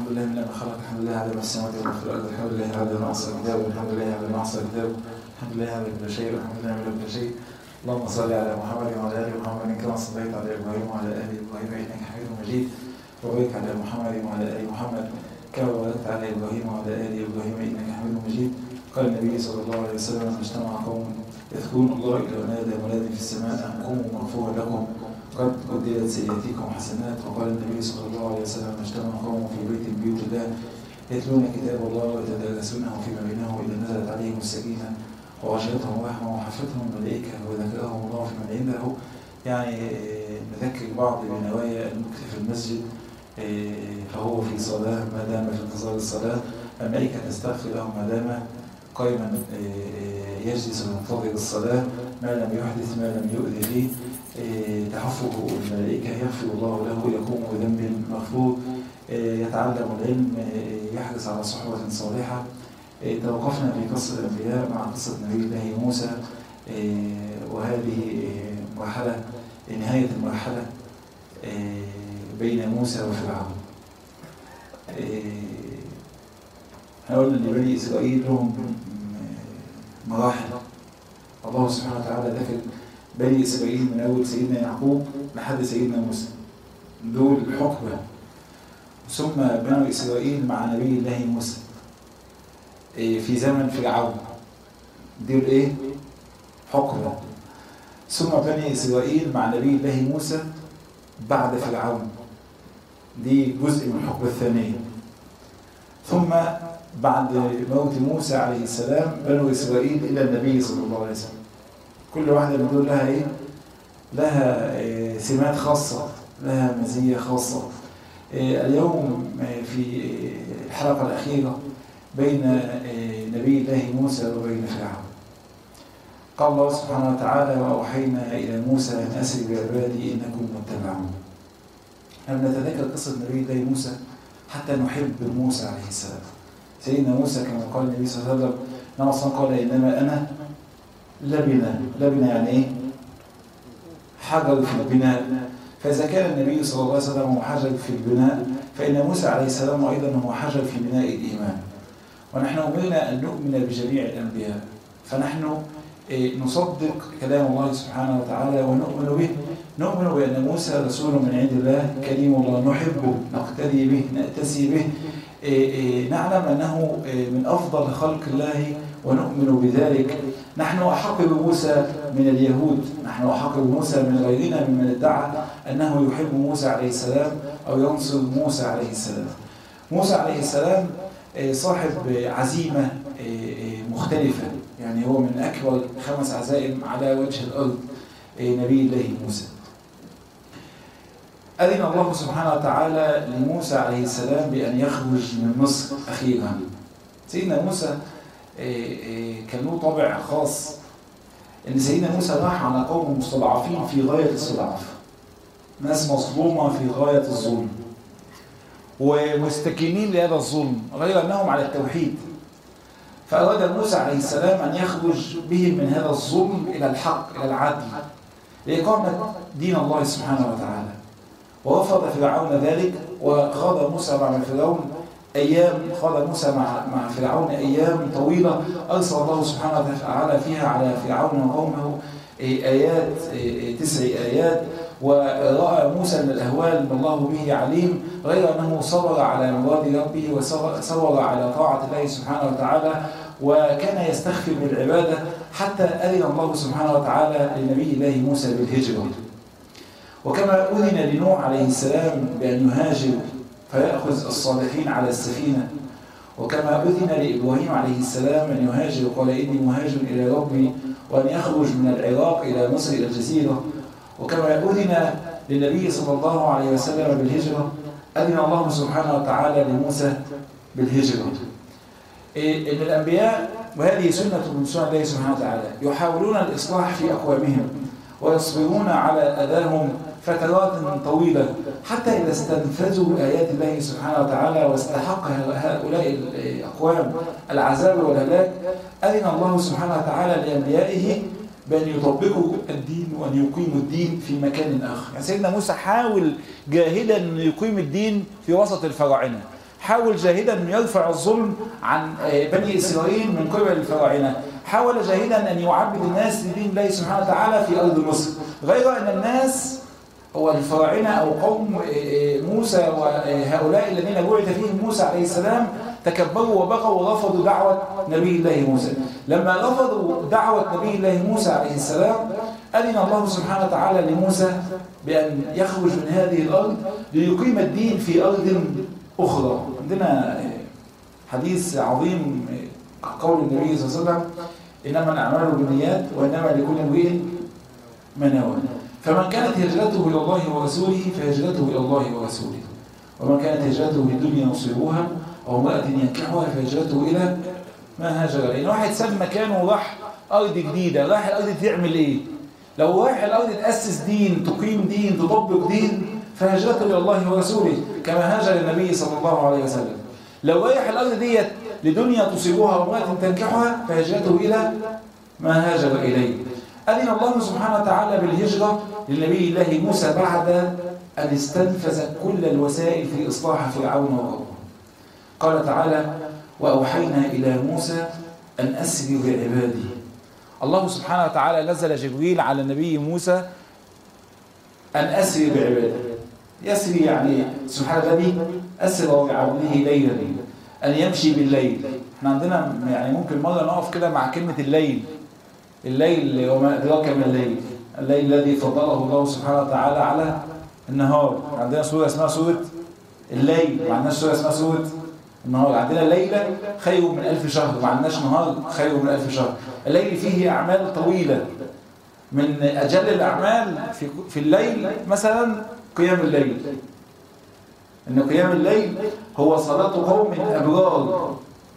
الحمد لله من ما خلق الحمد لله على ما السماوات وما في الارض الحمد لله على ما احصى الكتاب والحمد لله على ما احصى الكتاب الحمد لله على كل شيء والحمد لله على كل شيء اللهم صل على محمد وعلى ال محمد كما صليت على ابراهيم وعلى ال ابراهيم انك حميد مجيد وبارك على محمد وعلى ال محمد كما باركت على ابراهيم وعلى ال ابراهيم انك حميد مجيد قال النبي صلى الله عليه وسلم لما اجتمع قوم يذكرون الله الى ونادى مناد في السماء ان قوموا مغفورا لكم قد بدلت سيئاتكم حسنات وقال النبي صلى الله عليه وسلم اجتمع قوم في بيت من بيوت الله يتلون كتاب الله ويتدارسونه فيما بينهم اذا نزلت عليهم السكينه وغشيتهم رحمه وحفتهم الملائكه وذكرهم الله في من عنده يعني نذكر بعض بنوايا المكث في المسجد فهو في صلاه ما دام في انتظار الصلاه الملائكه تستغفر له ما دام قائما يجلس وينتظر الصلاه ما لم يحدث ما لم يؤذي فيه تحفه الملائكة يغفر الله له يقوم بذنب مغفور يتعلم العلم يحرص على صحبة صالحة توقفنا في قصة الأنبياء مع قصة نبي الله موسى وهذه مرحلة نهاية المرحلة بين موسى وفرعون احنا قلنا ان بني اسرائيل لهم مراحل الله سبحانه وتعالى ذكر بني إسرائيل من أول سيدنا يعقوب لحد سيدنا موسى دول حكمة ثم بنو إسرائيل مع نبي الله موسى في زمن فرعون دول إيه؟ حكمة ثم بني إسرائيل مع نبي الله موسى بعد فرعون دي جزء من الحكمة الثانية ثم بعد موت موسى عليه السلام بنو إسرائيل إلى النبي صلى الله عليه وسلم كل واحدة من دول لها ايه لها إيه سمات خاصة لها مزية خاصة إيه اليوم في الحلقة الأخيرة بين إيه نبي الله موسى وبين فرعون قال الله سبحانه وتعالى وأوحينا إلى موسى أن أسر بعبادي إنكم متبعون لما نتذكر قصة نبي الله موسى حتى نحب موسى عليه السلام سيدنا موسى كما قال النبي صلى الله عليه وسلم نعم قال إنما أنا لبنة لبنة يعني ايه حجر في البناء فإذا كان النبي صلى الله عليه وسلم هو حجر في البناء فإن موسى عليه السلام أيضا هو حجر في بناء الإيمان ونحن أمرنا أن نؤمن بجميع الأنبياء فنحن نصدق كلام الله سبحانه وتعالى ونؤمن به نؤمن بأن موسى رسول من عند الله كريم الله نحبه نقتدي به نأتسي به نعلم أنه من أفضل خلق الله ونؤمن بذلك نحن أحق بموسى من اليهود نحن أحق بموسى من غيرنا ممن ادعى أنه يحب موسى عليه السلام أو ينصر موسى عليه السلام موسى عليه السلام صاحب عزيمة مختلفة يعني هو من أكبر خمس عزائم على وجه الأرض نبي الله موسى أذن الله سبحانه وتعالى لموسى عليه السلام بأن يخرج من مصر أخيرا سيدنا موسى كان له طابع خاص ان سيدنا موسى راح على قوم مستضعفين في غايه الاستضعاف ناس مظلومه في غايه الظلم ومستكينين لهذا الظلم غير انهم على التوحيد فاراد موسى عليه السلام ان يخرج بهم من هذا الظلم الى الحق الى العدل لاقامه دين الله سبحانه وتعالى ورفض فرعون ذلك وخاض موسى مع فرعون أيام قال موسى مع مع فرعون أيام طويلة أرسل الله سبحانه وتعالى فيها على فرعون وقومه آيات تسع آيات ورأى موسى من الأهوال ما الله به عليم غير أنه صبر على مراد ربه وصبر على طاعة الله سبحانه وتعالى وكان يستخفي بالعبادة حتى أذن الله سبحانه وتعالى لنبي الله موسى بالهجرة وكما أذن لنوح عليه السلام بأن يهاجر فيأخذ الصالحين على السفينة وكما أذن لإبراهيم عليه السلام أن يهاجر قال إني مهاجر إلى ربي وأن يخرج من العراق إلى مصر إلى الجزيرة وكما أذن للنبي صلى الله عليه وسلم بالهجرة أذن الله سبحانه وتعالى لموسى بالهجرة إن الأنبياء وهذه سنة من سنة الله سبحانه وتعالى يحاولون الإصلاح في أقوامهم ويصبرون على أذاهم فترات طويلة حتى إذا استنفذوا آيات الله سبحانه وتعالى واستحق هؤلاء الأقوام العذاب والهلاك أذن الله سبحانه وتعالى لأنبيائه بأن يطبقوا الدين وأن يقيموا الدين في مكان آخر يعني سيدنا موسى حاول جاهدا أن يقيم الدين في وسط الفراعنة حاول جاهدا أن يرفع الظلم عن بني إسرائيل من قبل الفراعنة حاول جاهدا أن يعبد الناس لدين الله سبحانه وتعالى في أرض مصر غير أن الناس والفراعنة أو قوم موسى وهؤلاء الذين بعث فيهم موسى عليه السلام تكبروا وبغوا ورفضوا دعوة نبي الله موسى لما رفضوا دعوة نبي الله موسى عليه السلام أذن الله سبحانه وتعالى لموسى بأن يخرج من هذه الأرض ليقيم الدين في أرض أخرى عندنا حديث عظيم قول النبي صلى الله عليه وسلم إنما الأعمال بالنيات وإنما لكل امرئ ما نوى فمن كانت هجرته إلى الله ورسوله فهجرته إلى الله ورسوله ومن كانت هجرته للدنيا يصيبها أو امرأة ينكحها فهجرته إلى ما هاجر لأن واحد ساب مكانه وراح أرض جديدة راح الأرض دي تعمل إيه؟ لو رايح الأرض تأسس دين تقيم دين تطبق دين فهجرته إلى الله ورسوله كما هاجر النبي صلى الله عليه وسلم لو رايح الأرض ديت لدنيا تصيبها وامرأة تنكحها فهجرته إلى ما هاجر إليه أذن الله سبحانه وتعالى بالهجرة لنبي الله موسى بعد أن استنفذ كل الوسائل في إصلاح فرعون وقومه قال تعالى وأوحينا إلى موسى أن أسري بعبادي الله سبحانه وتعالى نزل جبريل على النبي موسى أن أسري بعبادي يسري يعني سبحان الذي أسرى بعبده ليلا أن يمشي بالليل احنا عندنا يعني ممكن مرة نقف كده مع كلمة الليل الليل وما أدراك ما الليل الليل الذي فضله الله سبحانه وتعالى على النهار عندنا سورة اسمها سورة الليل ما عندناش سورة اسمها سورة النهار عندنا ليلة خير من ألف شهر ما عندناش نهار خير من ألف شهر الليل فيه أعمال طويلة من أجل الأعمال في, في الليل مثلا قيام الليل إن قيام الليل هو صلاة قوم أبرار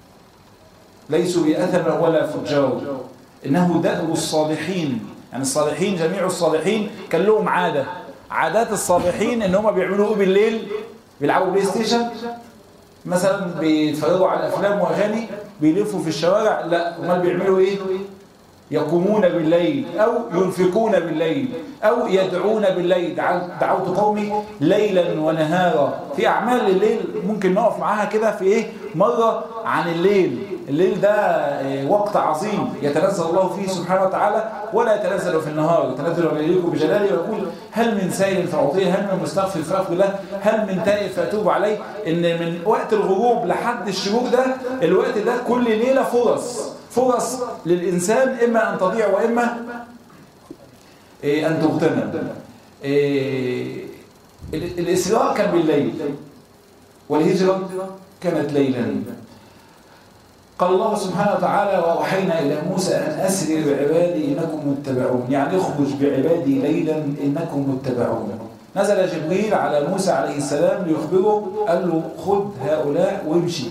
ليسوا بأثم ولا فجار إنه دأب الصالحين يعني الصالحين جميع الصالحين كان لهم عادة عادات الصالحين إن هم بيعملوا إيه بالليل بيلعبوا بلاي ستيشن مثلا بيتفرجوا على أفلام وأغاني بيلفوا في الشوارع لا امال بيعملوا إيه يقومون بالليل أو ينفقون بالليل أو يدعون بالليل دعوت قومي ليلا ونهارا في أعمال الليل ممكن نقف معاها كده في إيه مرة عن الليل الليل ده وقت عظيم يتنزل الله فيه سبحانه وتعالى ولا يتنزل في النهار يتنزل عليكم بجلاله ويقول هل من سائل فأعطيه هل من مستغفر فأغفر له هل من تائب فأتوب عليه إن من وقت الغروب لحد الشروق ده الوقت ده كل ليلة فرص فرص للإنسان إما أن تضيع وإما أن تغتنم الإسراء كان بالليل والهجرة كانت ليلا قال الله سبحانه وتعالى وأوحينا إلى موسى أن أسري بعبادي إنكم متبعون يعني اخرج بعبادي ليلا إنكم متبعون نزل جبريل على موسى عليه السلام ليخبره قال له خذ هؤلاء وامشي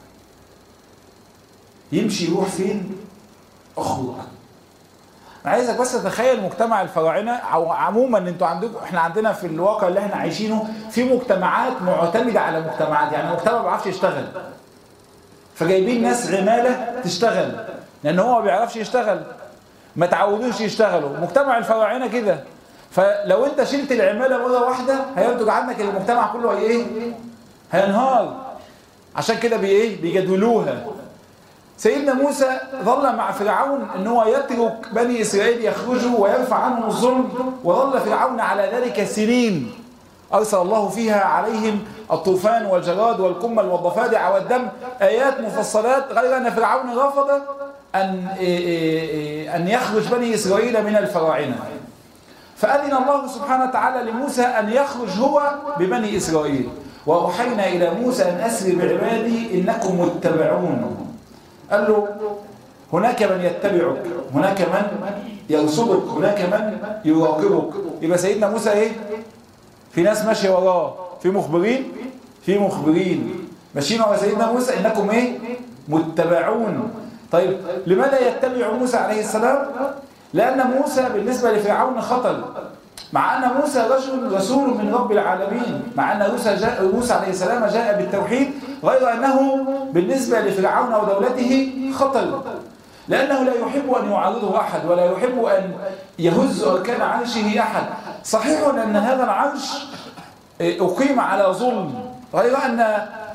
يمشي يروح فين اخرج انا عايزك بس تتخيل مجتمع الفراعنه او عموما انتوا عندكم احنا عندنا في الواقع اللي احنا عايشينه في مجتمعات معتمده على مجتمعات يعني مجتمع ما بيعرفش يشتغل فجايبين ناس عماله تشتغل لان هو ما بيعرفش يشتغل ما تعودوش يشتغلوا مجتمع الفراعنه كده فلو انت شلت العماله مره واحده هينتج عنك المجتمع كله هي ايه هينهار عشان كده بي ايه بيجدولوها سيدنا موسى ظل مع فرعون ان هو يترك بني اسرائيل يخرجوا ويرفع عنهم الظلم وظل فرعون على ذلك سنين ارسل الله فيها عليهم الطوفان والجراد والقمل والضفادع والدم ايات مفصلات غير ان فرعون رفض ان ان يخرج بني اسرائيل من الفراعنه فاذن الله سبحانه وتعالى لموسى ان يخرج هو ببني اسرائيل واوحينا الى موسى ان اسر بعبادي انكم متبعون قال له هناك من يتبعك هناك من يرصدك هناك من يراقبك يبقى سيدنا موسى ايه في ناس ماشيه وراه في مخبرين في مخبرين ماشيين ورا سيدنا موسى انكم ايه متبعون طيب لماذا يتبع موسى عليه السلام لان موسى بالنسبه لفرعون خطر مع ان موسى رجل رسول من رب العالمين مع ان موسى جاء موسى عليه السلام جاء بالتوحيد غير انه بالنسبه لفرعون ودولته خطر لانه لا يحب ان يعارضه احد ولا يحب ان يهز اركان عرشه احد صحيح ان هذا العرش اقيم على ظلم غير ان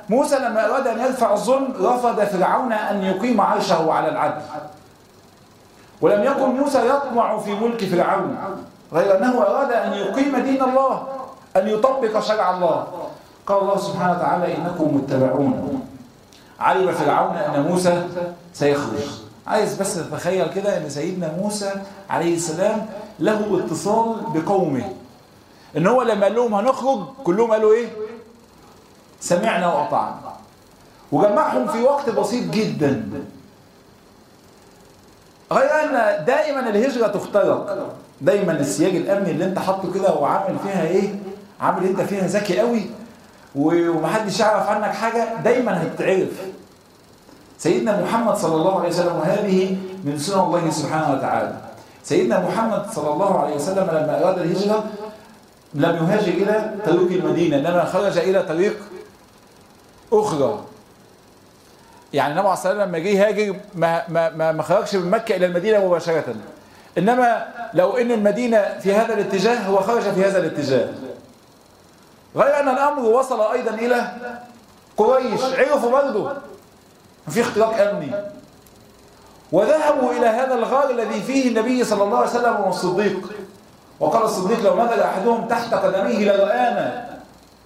موسى لما أراد أن يدفع الظلم رفض فرعون أن يقيم عرشه على العدل ولم يكن موسى يطمع في ملك فرعون غير أنه أراد أن يقيم دين الله أن يطبق شرع الله قال الله سبحانه وتعالى إنكم متبعون علم فرعون أن موسى سيخرج عايز بس تتخيل كده أن سيدنا موسى عليه السلام له اتصال بقومه ان هو لما قال لهم هنخرج كلهم قالوا ايه سمعنا واطعنا وجمعهم في وقت بسيط جدا غير ان دائما الهجره تخترق دايما السياج الامني اللي انت حاطه كده وعامل فيها ايه عامل انت فيها ذكي قوي ومحدش يعرف عنك حاجه دايما هتتعرف سيدنا محمد صلى الله عليه وسلم وهذه من سنن الله سبحانه وتعالى سيدنا محمد صلى الله عليه وسلم لما اراد الهجره لم يهاجر إلى طريق المدينة إنما خرج إلى طريق أخرى يعني النبي عليه الصلاة والسلام لما جه يهاجر ما, ما, ما, ما خرجش من مكة إلى المدينة مباشرة إنما لو إن المدينة في هذا الاتجاه هو خرج في هذا الاتجاه غير أن الأمر وصل أيضا إلى قريش عرفوا برضه في اختراق أمني وذهبوا إلى هذا الغار الذي فيه النبي صلى الله عليه وسلم والصديق وقال الصديق لو نزل أحدهم تحت قدميه لرآنا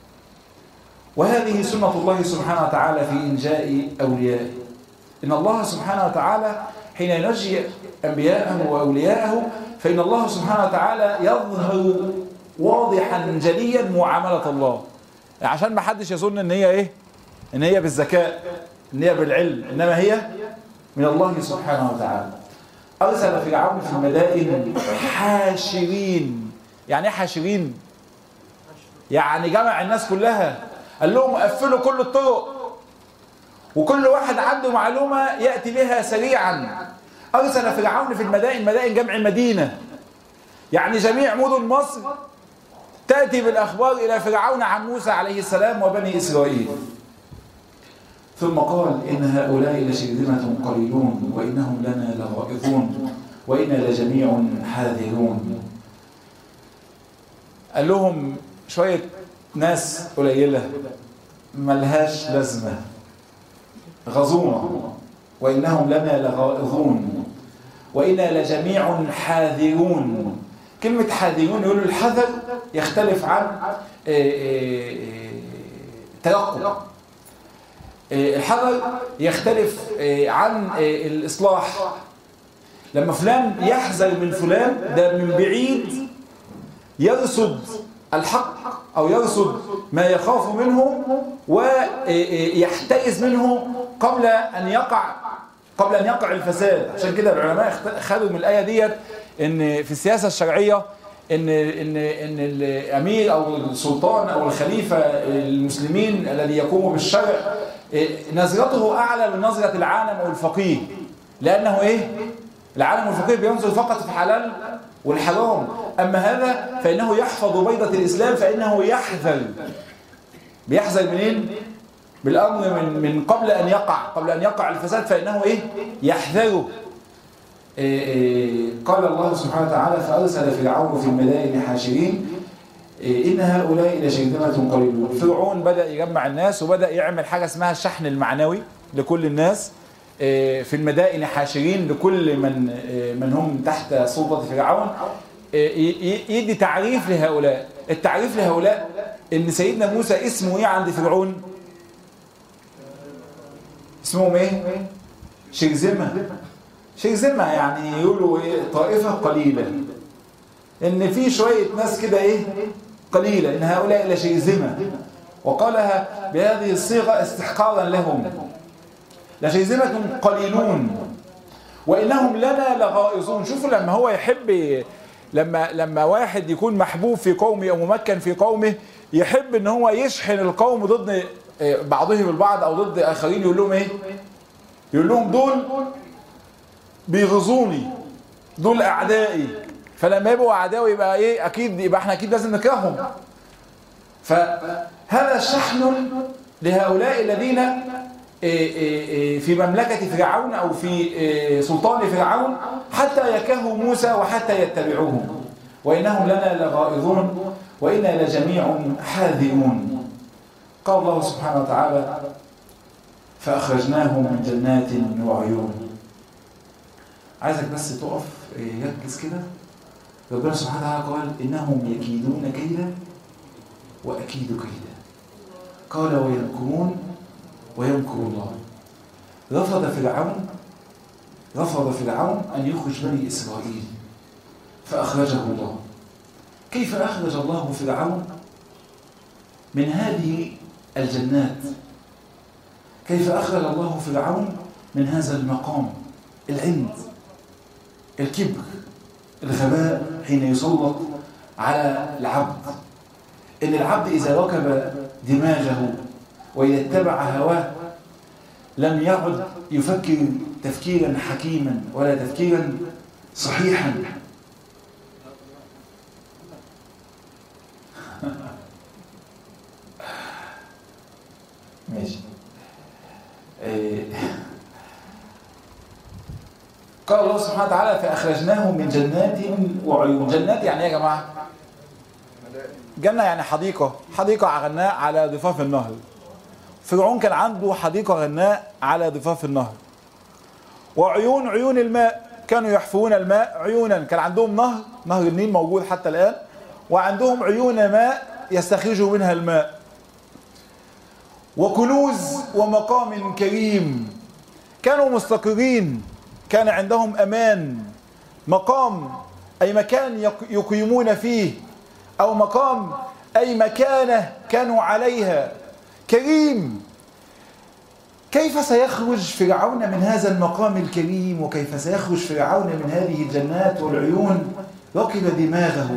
وهذه سنة الله سبحانه وتعالى في إنجاء أوليائه إن الله سبحانه وتعالى حين ينجي أنبياءه وأولياءه فإن الله سبحانه وتعالى يظهر واضحا جليا معاملة الله عشان ما حدش يظن ان هي ايه ان هي بالذكاء ان هي بالعلم انما هي من الله سبحانه وتعالى أرسل فرعون في المدائن حاشرين يعني ايه حاشرين يعني جمع الناس كلها قال لهم قفلوا كل الطرق وكل واحد عنده معلومة يأتي بها سريعا أرسل فرعون في المدائن مدائن جمع مدينة يعني جميع مدن مصر تأتي بالأخبار إلى فرعون عن موسى عليه السلام وبني إسرائيل ثم قال إن هؤلاء لشرذمة قليلون وإنهم لنا لغائظون وإنا لجميع حاذرون قال لهم شوية ناس قليلة ملهاش لازمة غزومة وإنهم لنا لغائظون وإنا لجميع حاذرون كلمة حاذرون يقولوا الحذر يختلف عن تيقظ الحذر يختلف عن الإصلاح لما فلان يحذر من فلان ده من بعيد يرصد الحق أو يرصد ما يخاف منه ويحتئز منه قبل أن يقع قبل أن يقع الفساد عشان كده العلماء خدوا من الآية ديت إن في السياسة الشرعية ان ان ان الامير او السلطان او الخليفه المسلمين الذي يقوم بالشرع نظرته اعلى من نظره العالم او الفقيه لانه ايه العالم والفقيه بينظر فقط في الحلال والحرام اما هذا فانه يحفظ بيضه الاسلام فانه يحذر بيحذر منين بالامر من من قبل ان يقع قبل ان يقع الفساد فانه ايه يحذره قال الله سبحانه وتعالى فأرسل فرعون في المدائن حاشرين إن هؤلاء لشرذمة قليلون فرعون بدأ يجمع الناس وبدأ يعمل حاجة اسمها الشحن المعنوي لكل الناس في المدائن حاشرين لكل من من هم تحت سلطة فرعون يدي تعريف لهؤلاء التعريف لهؤلاء ان سيدنا موسى اسمه ايه عند فرعون اسمهم ايه شرذمة شرذمة يعني يقولوا ايه طائفة قليلة ان في شوية ناس كده ايه قليلة ان هؤلاء لشرذمة وقالها بهذه الصيغة استحقارا لهم لشرذمة قليلون وإنهم لنا لغائظون شوفوا لما هو يحب لما لما واحد يكون محبوب في قومه أو ممكن في قومه يحب ان هو يشحن القوم ضد بعضهم البعض أو ضد آخرين يقول لهم ايه يقول لهم دول بيغزوني دول أعدائي فلما يبقوا أعدائي يبقى ايه أكيد يبقى احنا أكيد لازم نكرههم فهذا شحن لهؤلاء الذين في مملكة فرعون أو في سلطان فرعون حتى يكهوا موسى وحتى يتبعوه وإنهم لنا لغائظون وإنا لجميع حاذرون قال الله سبحانه وتعالى فأخرجناهم من جنات وعيون عايزك بس تقف يركز كده ربنا سبحانه وتعالى قال إنهم يكيدون كيدا وأكيد كيدا قال ويمكرون ويمكر الله رفض فرعون رفض فرعون أن يخرج بني إسرائيل فأخرجه الله كيف أخرج الله فرعون من هذه الجنات كيف أخرج الله فرعون من هذا المقام العند الكبر الغباء حين يسلط على العبد إن العبد إذا ركب دماغه ويتبع هواه لم يعد يفكر تفكيرا حكيما ولا تفكيرا صحيحا ماشي قال الله سبحانه وتعالى فأخرجناهم من جنات وعيون جنات يعني ايه يا جماعة جنة يعني حديقة حديقة غناء على ضفاف النهر فرعون كان عنده حديقة غناء على ضفاف النهر وعيون عيون الماء كانوا يحفون الماء عيونا كان عندهم نهر نهر النيل موجود حتى الآن وعندهم عيون ماء يستخرجوا منها الماء وكنوز ومقام كريم كانوا مستقرين كان عندهم أمان مقام أي مكان يقيمون فيه أو مقام أي مكانة كانوا عليها كريم كيف سيخرج فرعون من هذا المقام الكريم وكيف سيخرج فرعون من هذه الجنات والعيون ركب دماغه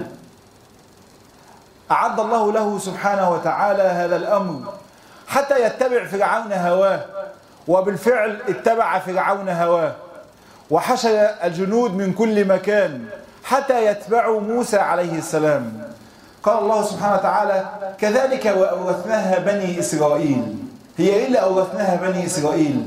أعد الله له سبحانه وتعالى هذا الأمر حتى يتبع فرعون هواه وبالفعل اتبع فرعون هواه وحشر الجنود من كل مكان حتى يتبعوا موسى عليه السلام قال الله سبحانه وتعالى كذلك وأورثناها بني إسرائيل هي إيه اللي أورثناها بني إسرائيل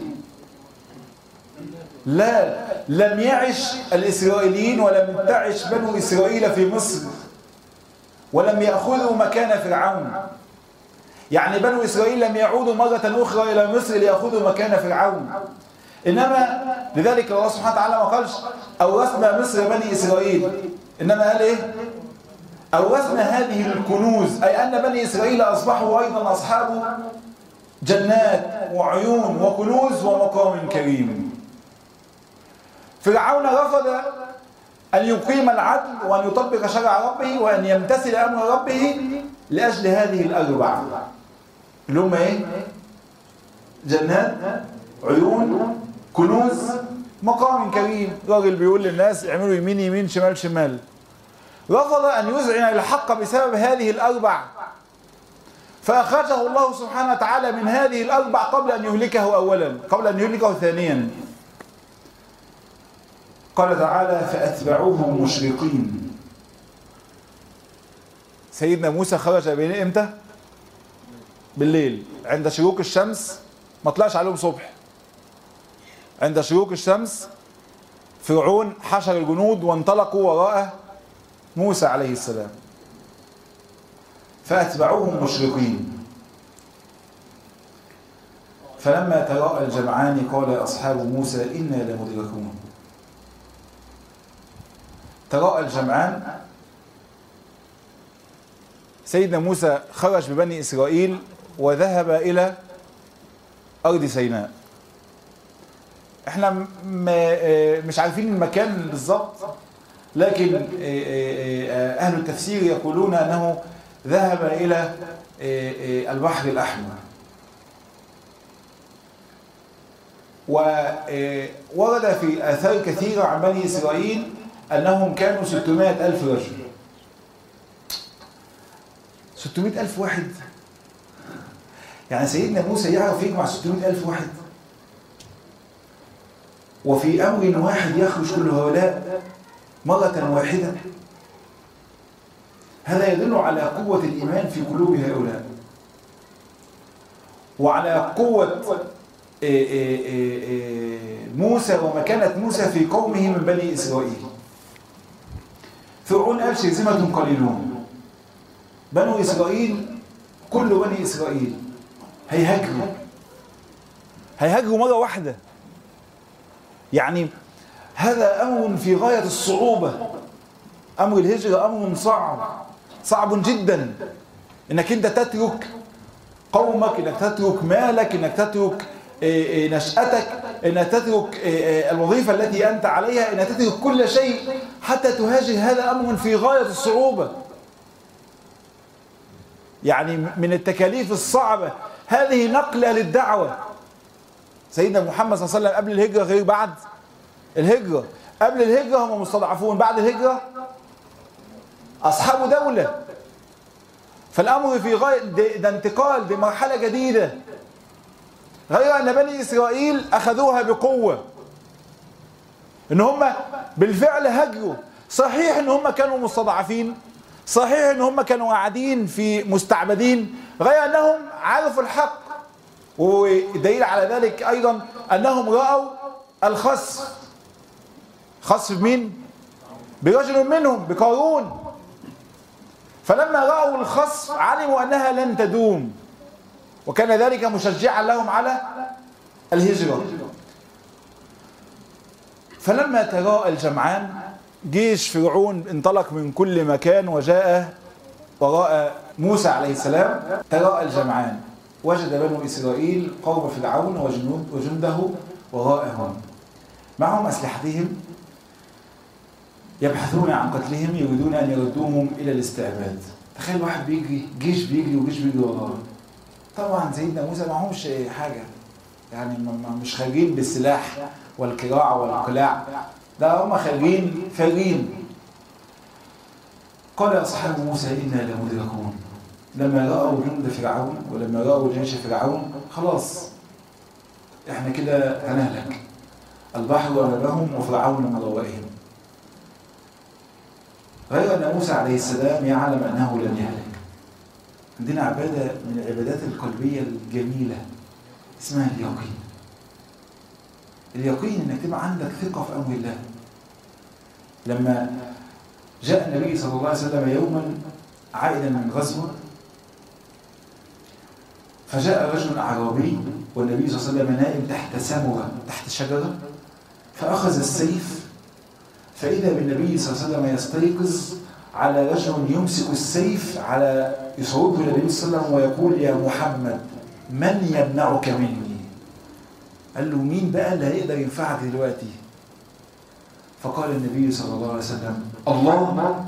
لا لم يعش الإسرائيليين ولم تعش بنو إسرائيل في مصر ولم يأخذوا مكان فرعون يعني بنو إسرائيل لم يعودوا مرة أخرى إلى مصر ليأخذوا مكان فرعون إنما لذلك الله سبحانه وتعالى ما قالش أورثنا مصر بني إسرائيل إنما قال إيه أورثنا هذه الكنوز أي أن بني إسرائيل أصبحوا أيضا أصحاب جنات وعيون وكنوز ومقام كريم فرعون رفض أن يقيم العدل وأن يطبق شرع ربه وأن يمتثل أمر ربه لأجل هذه الأربع اللي هم إيه؟ جنات عيون كنوز مقام كريم راجل بيقول للناس اعملوا يمين يمين شمال شمال رفض أن يذعن الحق بسبب هذه الأربع فأخرجه الله سبحانه وتعالى من هذه الأربع قبل أن يهلكه أولا قبل أن يهلكه ثانيا قال تعالى فأتبعوهم مشرقين سيدنا موسى خرج بين امتى بالليل عند شروق الشمس ما طلعش عليهم صبح عند شروق الشمس فرعون حشر الجنود وانطلقوا وراءه موسى عليه السلام فأتبعوهم مشرقين فلما تراءى الجمعان قال أصحاب موسى إنا لمدركون تراءى الجمعان سيدنا موسى خرج ببني إسرائيل وذهب إلى أرض سيناء احنا مش عارفين المكان بالظبط لكن أهل التفسير يقولون أنه ذهب إلى البحر الأحمر وورد في آثار كثيرة عن بني إسرائيل أنهم كانوا 600 ألف رجل 600 ألف واحد يعني سيدنا موسى يعرف يجمع 600 ألف واحد وفي أمر واحد يخرج كل هؤلاء مرة واحدة هذا يدل على قوة الإيمان في قلوب هؤلاء وعلى قوة موسى ومكانة موسى في قومه من بني إسرائيل فرعون قال شرذمة قليلون بنو إسرائيل كل بني إسرائيل هيهاجروا هيهاجروا مرة واحدة يعني هذا أمر في غاية الصعوبة أمر الهجرة أمر صعب صعب جدا إنك أنت تترك قومك إنك تترك مالك إنك تترك نشأتك إنك تترك الوظيفة التي أنت عليها إنك تترك كل شيء حتى تهاجر هذا أمر في غاية الصعوبة يعني من التكاليف الصعبة هذه نقلة للدعوة سيدنا محمد صلى الله عليه وسلم قبل الهجرة غير بعد الهجرة قبل الهجرة هم مستضعفون بعد الهجرة أصحاب دولة فالأمر في غاية ده, ده انتقال دي مرحلة جديدة غير أن بني إسرائيل أخذوها بقوة إن هم بالفعل هجروا صحيح إن هم كانوا مستضعفين صحيح إن هم كانوا قاعدين في مستعبدين غير أنهم عرفوا الحق ودليل على ذلك أيضا أنهم رأوا الخسف خسف مين؟ برجل منهم بقارون فلما رأوا الخسف علموا أنها لن تدوم وكان ذلك مشجعا لهم على الهجرة فلما تراءى الجمعان جيش فرعون انطلق من كل مكان وجاء وراء موسى عليه السلام تراءى الجمعان وجد بنو إسرائيل قوم فرعون وجنود وجنده وراءهم معهم أسلحتهم يبحثون عن قتلهم يريدون أن يردوهم إلى الاستعباد تخيل واحد بيجري جيش بيجري وجيش بيجري وراه طبعا سيدنا موسى معهمش حاجة يعني مش خارجين بالسلاح والكراع والقلاع ده هم خارجين فارين قال أصحاب موسى إنا لمدركون لما رأوا جند فرعون ولما رأوا جيش فرعون خلاص احنا كده هنهلك البحر أمامهم وفرعون من ورائهم غير أن موسى عليه السلام يعلم أنه لن يهلك عندنا عبادة من العبادات القلبية الجميلة اسمها اليقين اليقين انك تبقى عندك ثقة في أمر الله لما جاء النبي صلى الله عليه وسلم يوما عائدا من غزوة فجاء رجل أعرابي والنبي صلى الله عليه وسلم نائم تحت سمرة تحت شجرة فأخذ السيف فإذا بالنبي صلى الله عليه وسلم يستيقظ على رجل يمسك السيف على يصوبه النبي صلى الله عليه وسلم ويقول يا محمد من يمنعك مني قال له مين بقى اللي هيقدر ينفعك دلوقتي فقال النبي صلى الله عليه وسلم الله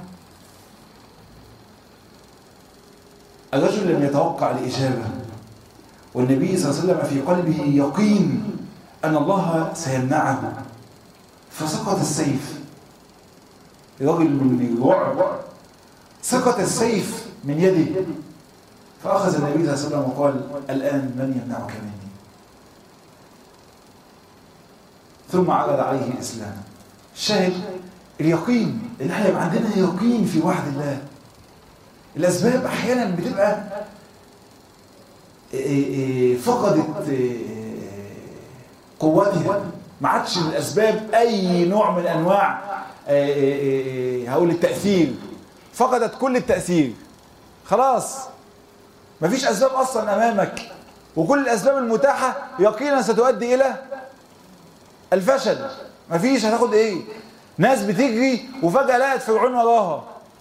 الرجل لم يتوقع الإجابة والنبي صلى الله عليه وسلم في قلبه يقين أن الله سيمنعه فسقط السيف رجل من الرعب سقط السيف من يده فأخذ النبي صلى الله عليه وسلم وقال الآن من يمنعك مني ثم عرض عليه الإسلام الشاهد اليقين ان احنا يبقى عندنا يقين في وعد الله الأسباب أحيانا بتبقى فقدت قوتها ما عادش الأسباب أي نوع من أنواع هقول التأثير فقدت كل التأثير خلاص مفيش أسباب أصلا أمامك وكل الأسباب المتاحة يقينا ستؤدي إلى الفشل مفيش هتاخد إيه ناس بتجري وفجأة لقت فرعون وراها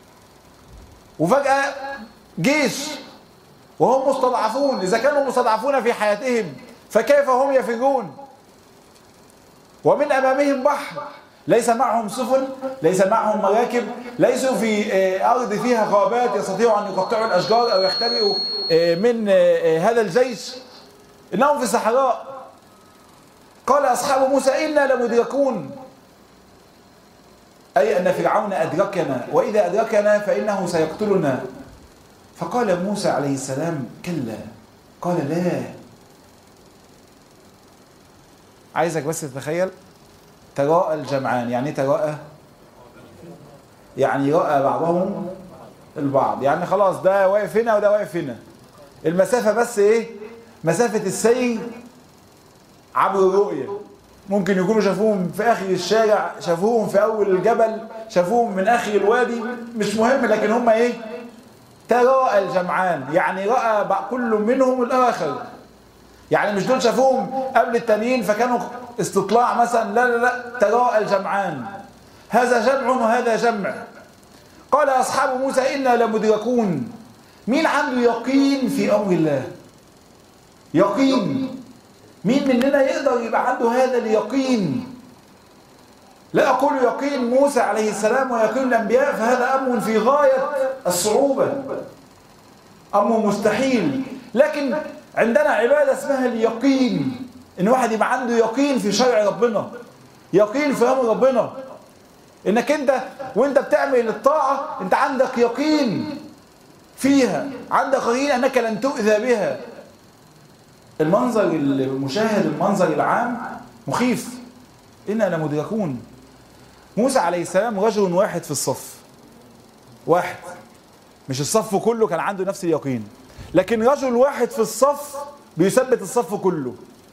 وفجأة جيش وهم مستضعفون إذا كانوا مستضعفون في حياتهم فكيف هم يفرون ومن أمامهم بحر ليس معهم سفن ليس معهم مراكب ليسوا في أرض فيها غابات يستطيعوا أن يقطعوا الأشجار أو يختبئوا من هذا الجيش إنهم في صحراء قال أصحاب موسى إنا لمدركون أي أن فرعون أدركنا وإذا أدركنا فإنه سيقتلنا فقال موسى عليه السلام كلا قال لا عايزك بس تتخيل تراءى الجمعان يعني تراءى يعني رأى بعضهم البعض يعني خلاص ده واقف هنا وده واقف هنا المسافة بس ايه مسافة السير عبر الرؤية ممكن يكونوا شافوهم في آخر الشارع شافوهم في أول الجبل شافوهم من آخر الوادي مش مهم لكن هم ايه تراءى الجمعان يعني رأى كل منهم الآخر يعني مش دول شافوهم قبل التانيين فكانوا استطلاع مثلا لا لا لا تراءى الجمعان هذا جمع وهذا جمع قال أصحاب موسى إنا لمدركون مين عنده يقين في أمر الله يقين مين مننا يقدر يبقى عنده هذا اليقين لا أقول يقين موسى عليه السلام ويقين الأنبياء فهذا أمر في غاية الصعوبة أمر مستحيل لكن عندنا عبادة اسمها اليقين إن واحد يبقى عنده يقين في شرع ربنا يقين في أمر ربنا إنك أنت وأنت بتعمل الطاعة أنت عندك يقين فيها عندك يقين أنك لن تؤذى بها المنظر المشاهد المنظر العام مخيف إنا لمدركون موسى عليه السلام رجل واحد في الصف واحد مش الصف كله كان عنده نفس اليقين لكن رجل واحد في الصف بيثبت الصف كله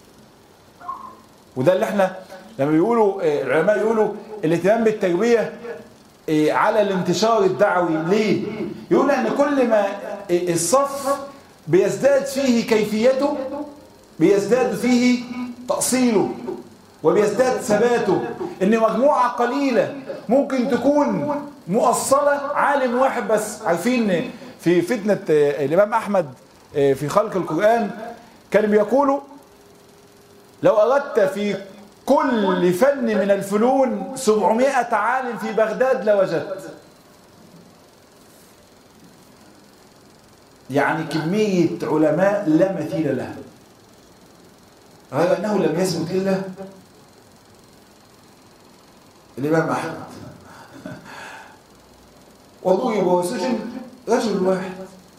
وده اللي احنا لما بيقولوا العلماء يقولوا الاهتمام بالتربية على الانتشار الدعوي ليه؟ يقول ان كل ما الصف بيزداد فيه كيفيته بيزداد فيه تأصيله وبيزداد ثباته ان مجموعة قليلة ممكن تكون مؤصلة عالم واحد بس عارفين في فتنة الإمام أحمد في خلق القرآن كان بيقولوا لو أردت في كل فن من الفنون 700 عالم في بغداد لوجدت يعني كمية علماء لا مثيل لها غير أنه لم يثبت إلا الإمام أحمد وضرب وسجن رجل واحد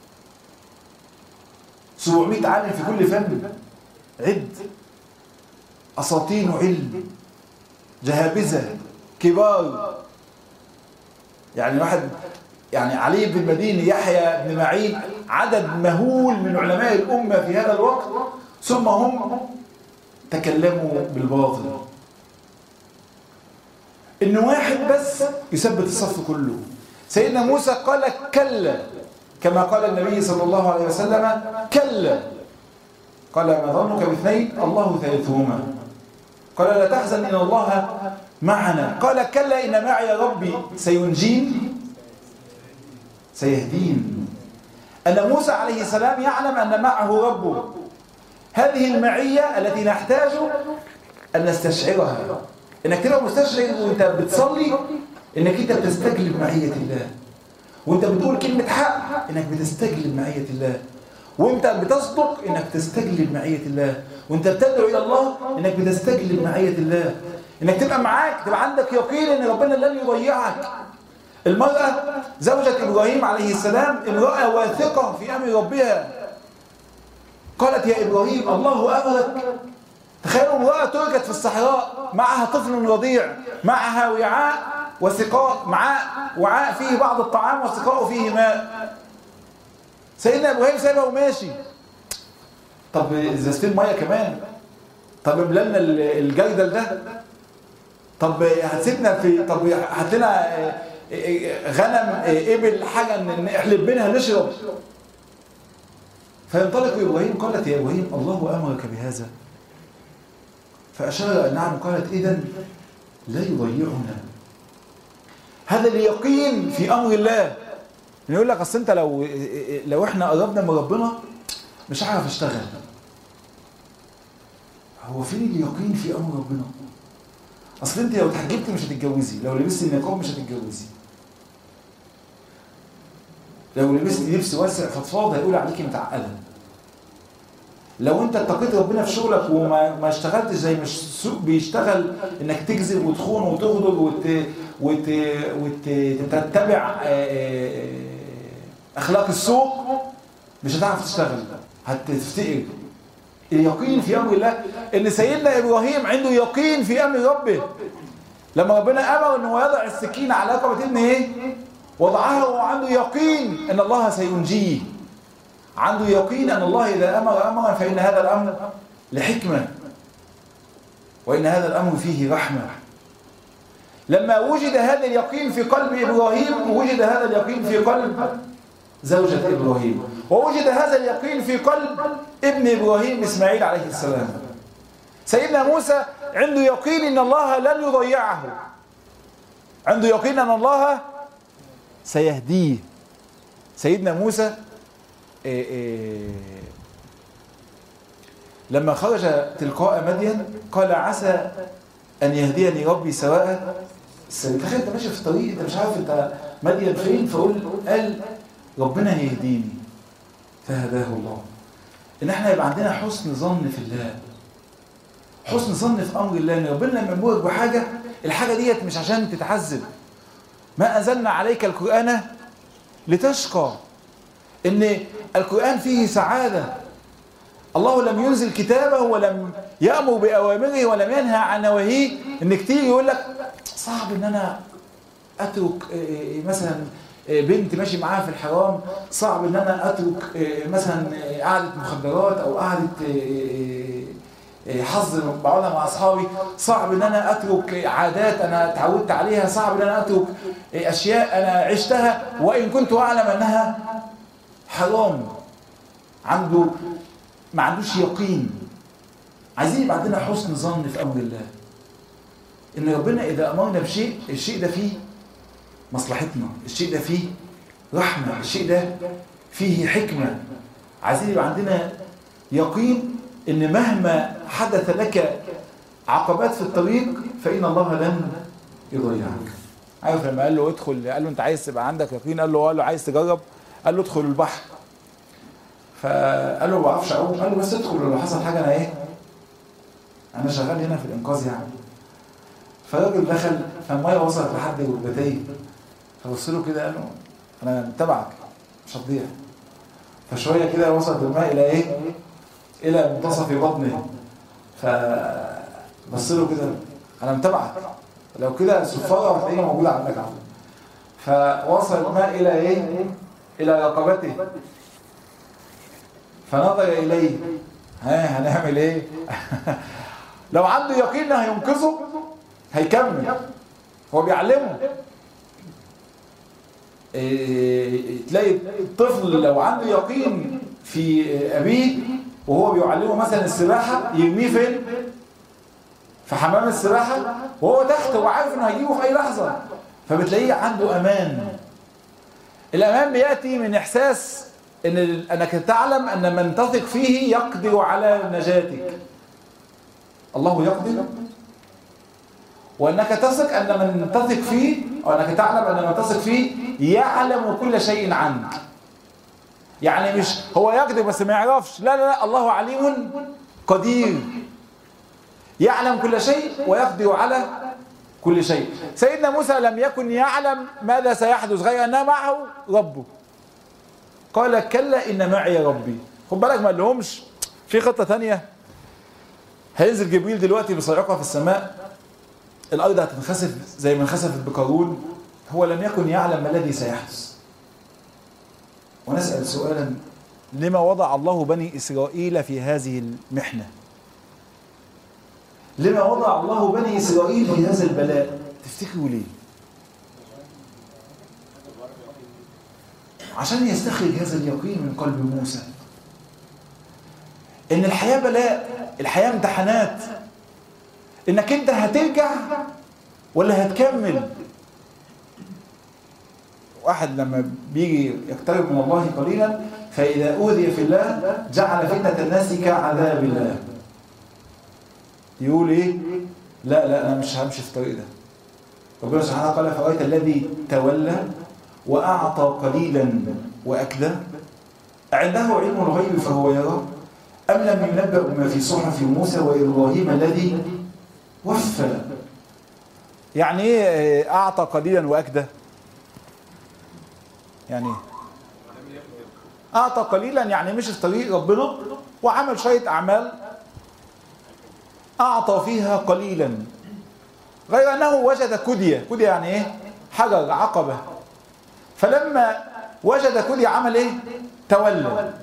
700 عالم في كل فن عد أساطين علم جهابذة كبار يعني واحد يعني علي بن المديني يحيى بن معين عدد مهول من علماء الأمة في هذا الوقت ثم هم تكلموا بالباطل إن واحد بس يثبت الصف كله سيدنا موسى قال كلا كما قال النبي صلى الله عليه وسلم كلا قال ما ظنك باثنين الله ثالثهما قال لا تحزن إن الله معنا قال كلا إن معي ربي سينجين سيهدين أن موسى عليه السلام يعلم أن معه ربه هذه المعية التي نحتاج أن نستشعرها إنك تبقى مستشعر وأنت بتصلي إنك أنت بتستجلب معية الله وأنت بتقول كلمة حق إنك بتستجلب معية الله وانت بتصدق انك تستجلب معية الله وانت بتدعو الى الله انك بتستجلب معية الله انك تبقى معاك تبقى عندك يقين ان ربنا لن يضيعك المرأة زوجة ابراهيم عليه السلام امرأة واثقة في امر ربها قالت يا ابراهيم الله امرك تخيلوا امرأة تركت في الصحراء معها طفل رضيع معها وعاء وسقاء معاء وعاء فيه بعض الطعام وسقاء فيه ماء سيدنا ابراهيم سايبها وماشي طب ازازتين ميه كمان طب املنا الجردل ده طب هتسيبنا في طب هات لنا غنم ابل حاجه نحلب منها نشرب فينطلق ابراهيم قالت يا ابراهيم الله امرك بهذا فاشار نعم قالت اذا لا يضيعنا هذا اليقين في امر الله يقول لك اصل انت لو لو احنا قربنا من ربنا مش هعرف اشتغل هو فين اليقين في امر ربنا اصل انت لو اتحجبتي مش هتتجوزي لو لبستي النقاب مش هتتجوزي لو لبستي لبس واسع فضفاض هيقول عليكي متعقده لو انت اتقيت ربنا في شغلك وما ما اشتغلتش زي ما السوق بيشتغل انك تكذب وتخون وتغدر وت وت وتتبع اخلاق السوق مش هتعرف تشتغل هتفتقر اليقين في امر الله ان سيدنا ابراهيم عنده يقين في امر ربه لما ربنا امر انه يضع السكين على رقبه ابنه ايه وضعها وعنده يقين ان الله سينجيه عنده يقين ان الله اذا امر امرا فان هذا الامر لحكمه وان هذا الامر فيه رحمه لما وجد هذا اليقين في قلب ابراهيم وجد هذا اليقين في قلب زوجة ابراهيم ووجد هذا اليقين في قلب ابن إبراهيم إسماعيل عليه السلام سيدنا موسى عنده يقين ان الله لن يضيعه عنده يقين ان الله سيهديه سيدنا موسى إيه إيه لما خرج تلقاء مدين قال عسى ان يهديني ربي سواء السبيل تخيل انت ماشي في الطريق انت مش عارف انت مدين فين فقول قال ربنا هيهديني فهداه الله ان احنا يبقى عندنا حسن ظن في الله حسن ظن في امر الله ان ربنا لما يامرك بحاجه الحاجه ديت مش عشان تتعذب ما انزلنا عليك القران لتشقى ان القران فيه سعاده الله لم ينزل كتابه ولم يامر باوامره ولم ينهى عن نواهيه ان كتير يقول لك صعب ان انا اترك مثلا بنت ماشي معاها في الحرام صعب ان انا اترك مثلا قعده مخدرات او قعده حظ بقعدها مع اصحابي صعب ان انا اترك عادات انا اتعودت عليها صعب ان انا اترك اشياء انا عشتها وان كنت اعلم انها حرام عنده ما عندوش يقين عايزين يبقى عندنا حسن ظن في امر الله ان ربنا اذا امرنا بشيء الشيء ده فيه مصلحتنا الشيء ده فيه رحمه الشيء ده فيه حكمه عايزين يبقى عندنا يقين ان مهما حدث لك عقبات في الطريق فان الله لن يضيعك عارف لما قال له ادخل قال له انت عايز تبقى عندك يقين قال له قال له عايز تجرب قال له ادخل البحر فقال له ما بعرفش اعوم قال له بس ادخل لو حصل حاجه انا ايه انا شغال هنا في الانقاذ يعني فالراجل دخل فالميه وصلت لحد ركبتيه فبص له كده قال له انا متابعك مش هتضيع فشويه كده وصلت الماء الى ايه الى منتصف بطنه فبص له كده انا متابعك لو كده صفاره هتلاقيها موجوده عندك عفوا فوصل الماء الى ايه الى رقبته فنظر اليه ها هنعمل ايه لو عنده يقين انه هينقذه هيكمل هو بيعلمه إيه تلاقي الطفل لو عنده يقين في ابيه وهو بيعلمه مثلا السباحه يرميه فين في حمام السباحه وهو تحت وعارف انه هيجيبه في اي لحظه فبتلاقيه عنده امان الامان بياتي من احساس ان انك تعلم ان من تثق فيه يقدر على نجاتك الله يقدر وانك تثق ان من تثق فيه او انك تعلم ان من تثق فيه يعلم كل شيء عنك يعني مش هو يقدر بس ما يعرفش لا لا لا الله عليم قدير يعلم كل شيء ويقدر على كل شيء سيدنا موسى لم يكن يعلم ماذا سيحدث غير أن معه ربه قال كلا إن معي ربي خد بالك ما لهمش في خطة ثانية هينزل جبريل دلوقتي بصاعقة في السماء الأرض هتنخسف زي ما انخسفت بقارون هو لم يكن يعلم ما الذي سيحدث ونسأل سؤالا لما وضع الله بني إسرائيل في هذه المحنة لما وضع الله بني إسرائيل في هذا البلاء تفتكروا ليه عشان يستخرج هذا اليقين من قلب موسى ان الحياة بلاء الحياة امتحانات انك انت هترجع ولا هتكمل واحد لما بيجي يقترب من الله قليلا فإذا أوذي في الله جعل فتنة الناس كعذاب الله يقول ايه لا لا انا مش همشي في الطريق ده ربنا سبحانه قال فرأيت الذي تولى وأعطى قليلا وأكدى عنده علم الغيب فهو يرى أم لم ينبأ بما في صحف موسى وإبراهيم الذي وفى يعني ايه أعطى قليلا وأكدى يعني ايه أعطى قليلا يعني مشي في طريق ربنا وعمل شوية أعمال أعطى فيها قليلا غير أنه وجد كدية كدية يعني إيه حجر عقبة فلما وجد كدية عمل إيه تولى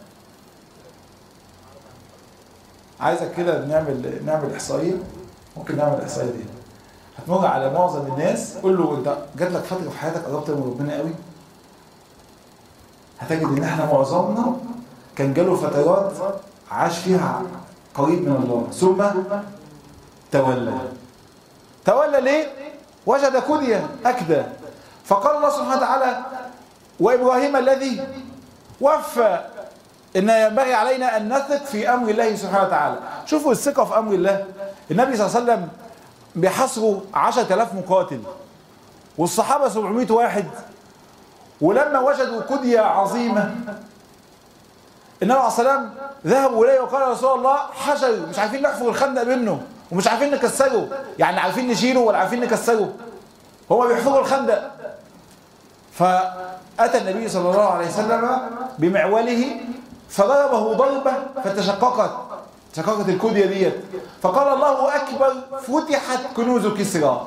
عايزك كده نعمل نعمل إحصائية ممكن نعمل الإحصائية دي هتمر على معظم الناس قول له أنت جات لك فترة في حياتك قربت من ربنا قوي هتجد ان احنا معظمنا كان جاله فترات عاش فيها قريب من الله ثم تولى تولى ليه وجد كدية أكدى فقال الله سبحانه وتعالى وإبراهيم الذي وفى إن ينبغي علينا أن نثق في أمر الله سبحانه وتعالى شوفوا الثقة في أمر الله النبي صلى الله عليه وسلم بيحصروا 10000 مقاتل والصحابة 700 واحد ولما وجدوا كدية عظيمة النبي عليه السلام ذهبوا إليه وقال يا رسول الله حجر مش عارفين نحفر الخندق منه ومش عارفين نكسره يعني عارفين نشيله ولا عارفين نكسره هما بيحفروا الخندق فأتى النبي صلى الله عليه وسلم بمعوله فضربه ضربة فتشققت شققت الكودية ديت فقال الله أكبر فتحت كنوز كسرى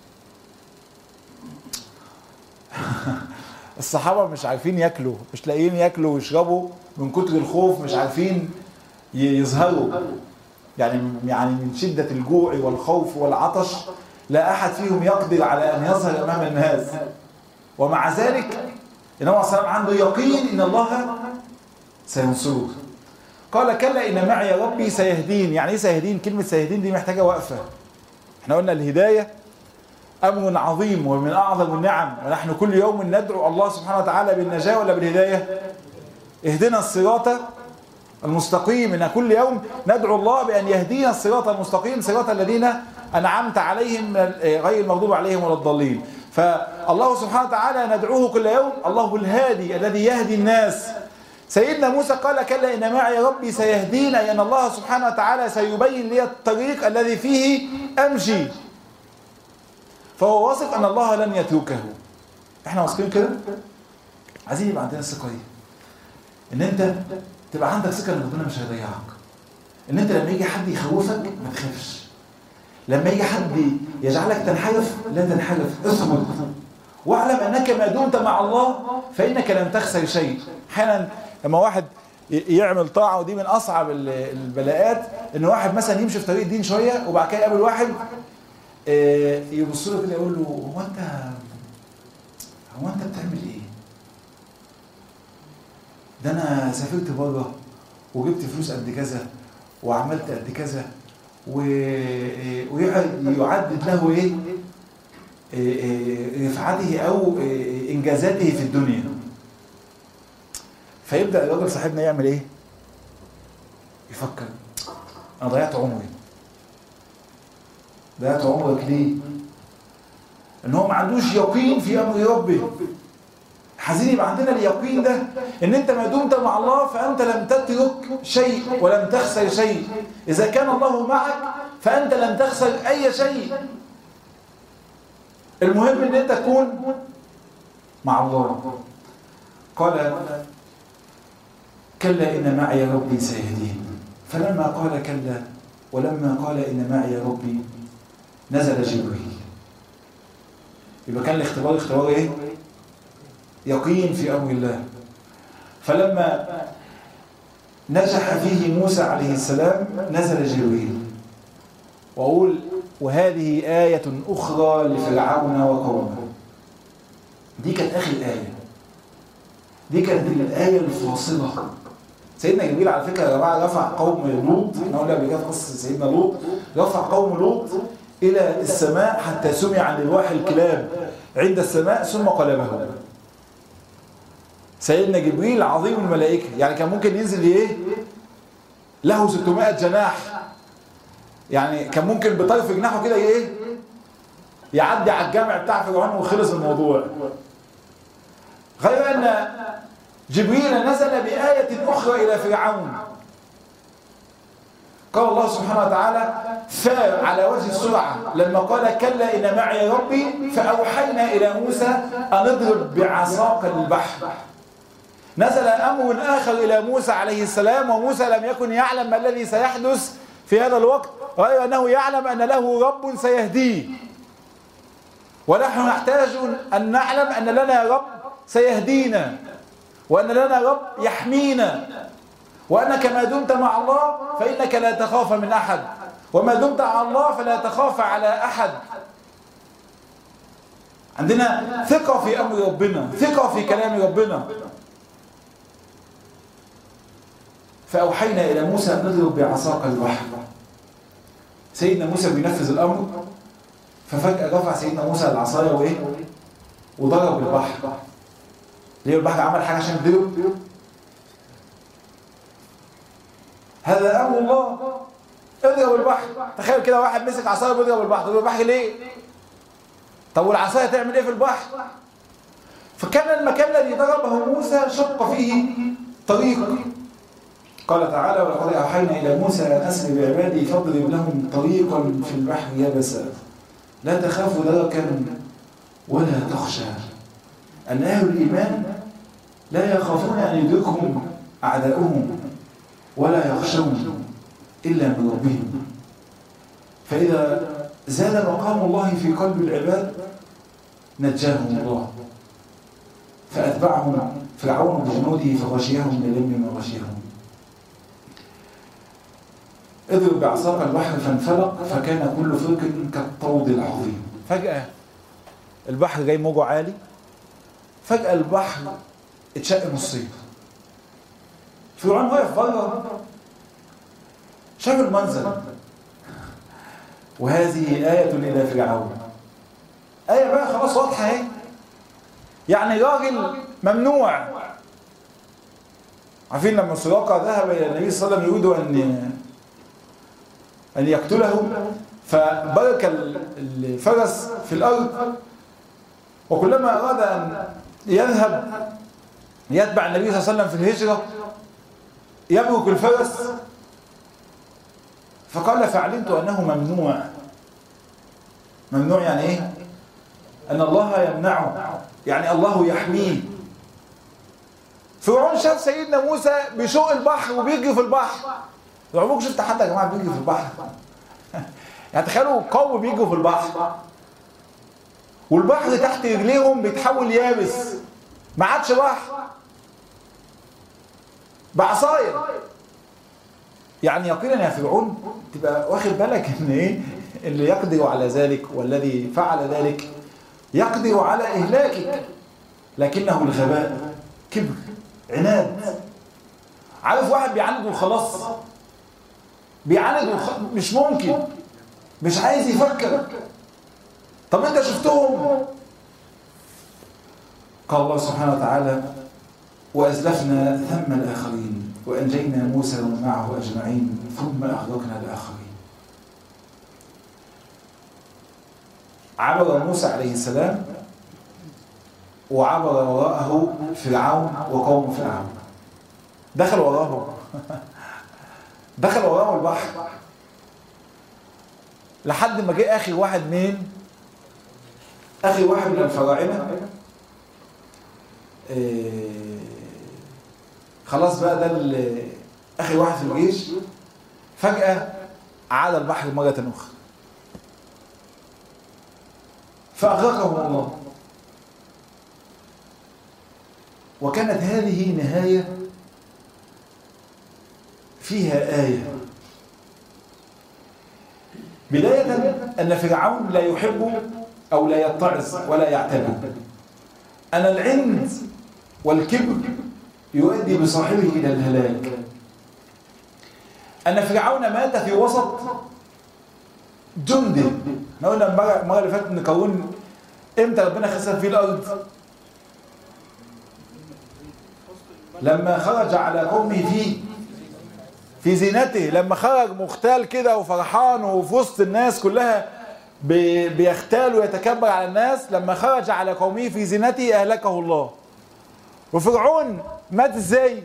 الصحابة مش عارفين ياكلوا مش لاقيين ياكلوا ويشربوا من كتر الخوف مش عارفين يظهروا يعني يعني من شدة الجوع والخوف والعطش لا أحد فيهم يقدر على أن يظهر أمام الناس ومع ذلك النبي عليه الصلاة عنده يقين إن الله سينصره قال كلا إن معي ربي سيهدين يعني إيه سيهدين كلمة سيهدين دي محتاجة وقفة احنا قلنا الهداية أمر عظيم ومن أعظم النعم ونحن كل يوم ندعو الله سبحانه وتعالى بالنجاة ولا بالهداية اهدنا الصراط المستقيم إن كل يوم ندعو الله بأن يهدينا الصراط المستقيم صراط الذين أنعمت عليهم غير المغضوب عليهم ولا الضالين فالله سبحانه وتعالى ندعوه كل يوم الله الهادي الذي يهدي الناس سيدنا موسى قال كلا إن معي ربي سيهدين أي أن الله سبحانه وتعالى سيبين لي الطريق الذي فيه أمشي فهو واثق أن الله لن يتركه احنا واثقين كده عايزين يبقى عندنا الثقة دي ان انت تبقى عندك ثقة ان ربنا مش هيضيعك ان انت لما يجي حد يخوفك ما تخافش لما يجي حد يجعلك تنحرف لا تنحرف اثبت واعلم انك ما دمت مع الله فانك لن تخسر شيء احيانا لما واحد يعمل طاعه ودي من اصعب البلاءات ان واحد مثلا يمشي في طريق الدين شويه وبعد كده يقابل واحد يبص له كده يقول له هو انت هو انت بتعمل ايه؟ ده انا سافرت بره وجبت فلوس قد كذا وعملت قد كذا ويعدد له ايه رفعته او انجازاته في الدنيا فيبدا الراجل صاحبنا يعمل ايه يفكر انا ضيعت عمري ضيعت عمرك ليه ان هو ما عندوش يقين في امر ربه عايزين يبقى عندنا اليقين ده ان انت ما دمت مع الله فانت لم تترك شيء ولم تخسر شيء اذا كان الله معك فانت لم تخسر اي شيء المهم ان انت تكون مع الله قال كلا ان معي ربي سيهدين فلما قال كلا ولما قال ان معي ربي نزل جبريل يبقى كان الاختبار اختبار ايه يقين في أمر الله فلما نجح فيه موسى عليه السلام نزل جبريل وأقول وهذه آية أخرى لفرعون وقومه دي كانت آخر آية دي كانت الآية الفاصلة سيدنا جبريل على فكرة يا جماعة رفع قوم لوط احنا قلنا قبل كده في قصة سيدنا لوط رفع قوم لوط إلى السماء حتى سمع عن الواح الكلاب عند السماء ثم قلبه سيدنا جبريل عظيم الملائكة يعني كان ممكن ينزل ايه له 600 جناح يعني كان ممكن بطرف جناحه كده ايه يعدي على الجامع بتاع فرعون وخلص الموضوع غير ان جبريل نزل بآية أخرى إلى فرعون قال الله سبحانه وتعالى فار على وجه السرعة لما قال كلا إن معي ربي فأوحينا إلى موسى أن اضرب بعصاك البحر نزل أمر آخر إلى موسى عليه السلام وموسى لم يكن يعلم ما الذي سيحدث في هذا الوقت غير أنه يعلم أن له رب سيهديه ونحن نحتاج أن نعلم أن لنا رب سيهدينا وأن لنا رب يحمينا وأنك ما دمت مع الله فإنك لا تخاف من أحد وما دمت مع الله فلا تخاف على أحد عندنا ثقة في أمر ربنا ثقة في كلام ربنا فأوحينا إلى موسى أن نضرب بعصاك البحر سيدنا موسى بينفذ الأمر ففجأة رفع سيدنا موسى العصاية وإيه وضرب البحر ليه البحر عمل حاجة عشان يضرب هذا أمر الله اضرب البحر تخيل كده واحد مسك عصاية بيضرب البحر تضرب البحر ليه طب والعصاية تعمل ايه في البحر فكان المكان الذي ضربه موسى شق فيه طريق قال تعالى ولقد أوحينا إلى موسى أن أسر بعبادي فاضرب لهم طريقا في البحر يبسا لا تخاف دركا ولا تخشى أن أهل الإيمان لا يخافون أن يدركهم أعداؤهم ولا يخشون إلا من ربهم فإذا زاد مقام الله في قلب العباد نجاهم الله فأتبعهم فرعون بجنوده فغشيهم من اليم ما غشيهم اضرب بعصاك البحر فانفلق فكان كل فرق كالطود العظيم فجأة البحر جاي موجه عالي فجأة البحر اتشق نصين فرعون واقف بره شاف المنظر وهذه آية إلى فرعون آية بقى خلاص واضحة اهي يعني راجل ممنوع عارفين لما سراقة ذهب إلى النبي صلى الله عليه وسلم يريد أن أن يقتله فبرك الفرس في الأرض وكلما أراد أن يذهب يتبع النبي صلى الله عليه وسلم في الهجرة يبرك الفرس فقال فعلمت أنه ممنوع ممنوع يعني إيه؟ أن الله يمنعه يعني الله يحميه فرعون شاف سيدنا موسى بشوق البحر وبيجري في البحر عمركم شفت حد يا جماعه بيجري في البحر يعني تخيلوا قوم بيجروا في البحر والبحر تحت رجليهم بيتحول يابس ما عادش بحر بعصايه يعني يقينا يا فرعون تبقى واخد بالك ان ايه اللي يقدر على ذلك والذي فعل ذلك يقدر على اهلاكك لكنه الغباء كبر عناد عارف واحد بيعاند وخلاص بيعاند وخ... مش ممكن مش عايز يفكر طب انت شفتهم قال الله سبحانه وتعالى وأزلفنا ثم الآخرين وأنجينا موسى ومن معه أجمعين ثم أغرقنا الآخرين عبر موسى عليه السلام وعبر وراءه فرعون وقوم فرعون دخل وراهم دخل وراهم البحر لحد ما جه اخر واحد مين اخر واحد من الفراعنه إيه خلاص بقى ده اخر واحد في الجيش فجاه عاد البحر مره اخرى فاغرقهم الله وكانت هذه نهايه فيها آية بداية أن فرعون لا يحب أو لا يتعظ ولا يعتبر أن العند والكبر يؤدي بصاحبه إلى الهلاك أن فرعون مات في وسط جند ما قلنا المرة اللي فاتت إن قارون إمتى ربنا خسف فيه الأرض لما خرج على قومه فيه في زينته لما خرج مختال كده وفرحان وفي وسط الناس كلها بيختال ويتكبر على الناس لما خرج على قومه في زينته أهلكه الله وفرعون مات ازاي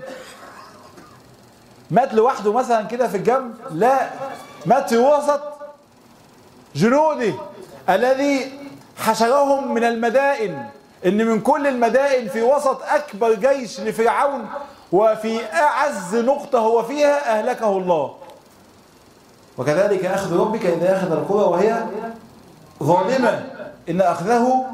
مات لوحده مثلا كده في الجنب لا مات في وسط جنوده الذي حشرهم من المدائن ان من كل المدائن في وسط اكبر جيش لفرعون وفي أعز نقطة هو فيها أهلكه الله وكذلك أخذ ربك إذا أخذ القرى وهي ظالمة إن أخذه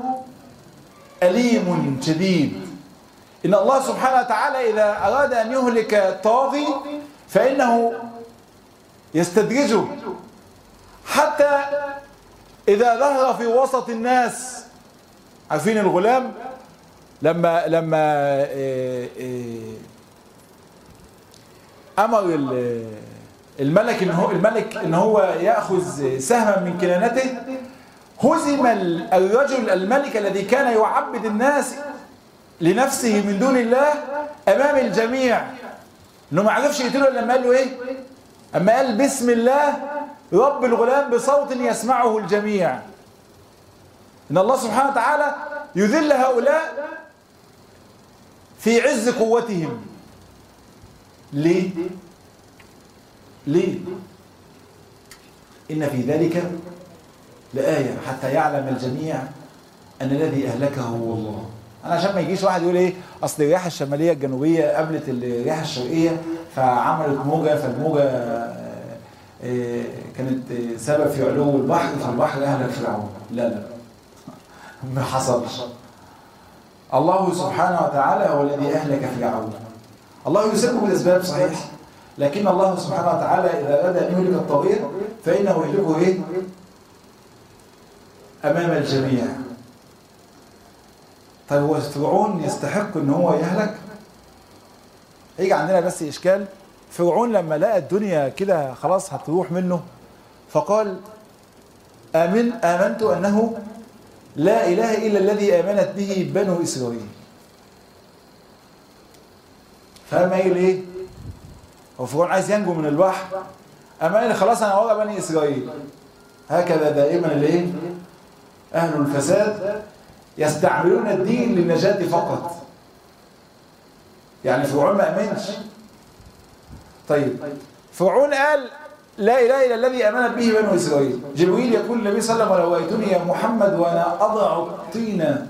أليم شديد إن الله سبحانه وتعالى إذا أراد أن يهلك الطاغي فإنه يستدرجه حتى إذا ظهر في وسط الناس عارفين الغلام لما لما إيه إيه امر ال- الملك ان هو الملك ان هو ياخذ سهما من كنانته هزم ال- الرجل الملك الذي كان يعبد الناس لنفسه من دون الله امام الجميع انه ما عرفش يقتله الا لما قال له ايه اما قال بسم الله رب الغلام بصوت يسمعه الجميع ان الله سبحانه وتعالى يذل هؤلاء في عز قوتهم ليه ليه ان في ذلك لآية حتى يعلم الجميع ان الذي اهلكه هو الله انا عشان ما يجيش واحد يقول ايه اصل الرياح الشماليه الجنوبيه قابلت الرياح الشرقيه فعملت موجه فالموجه آه، آه، كانت آه، سبب في علو البحر فالبحر اهلك فرعون لا لا ما حصلش الله سبحانه وتعالى هو الذي اهلك فرعون الله يسبب الاسباب صحيح لكن الله سبحانه وتعالى اذا اراد ان يهلك الطغير فانه يهلكه ايه امام الجميع طيب هو فرعون يستحق ان هو يهلك يجي عندنا بس اشكال فرعون لما لقى الدنيا كده خلاص هتروح منه فقال آمن آمنت أنه لا إله إلا الذي آمنت به بنو إسرائيل فاهم قايل إيه؟ هو فرعون عايز ينجو من البحر أما قال خلاص أنا ورا بني إسرائيل هكذا دائما الإيه؟ أهل الفساد يستعملون الدين للنجاة فقط يعني فرعون ما أمنش طيب فرعون قال لا إله إلا الذي أمنت به بنو إسرائيل جبريل يقول للنبي صلى الله عليه وسلم ولو أيتني يا محمد وأنا أضع الطين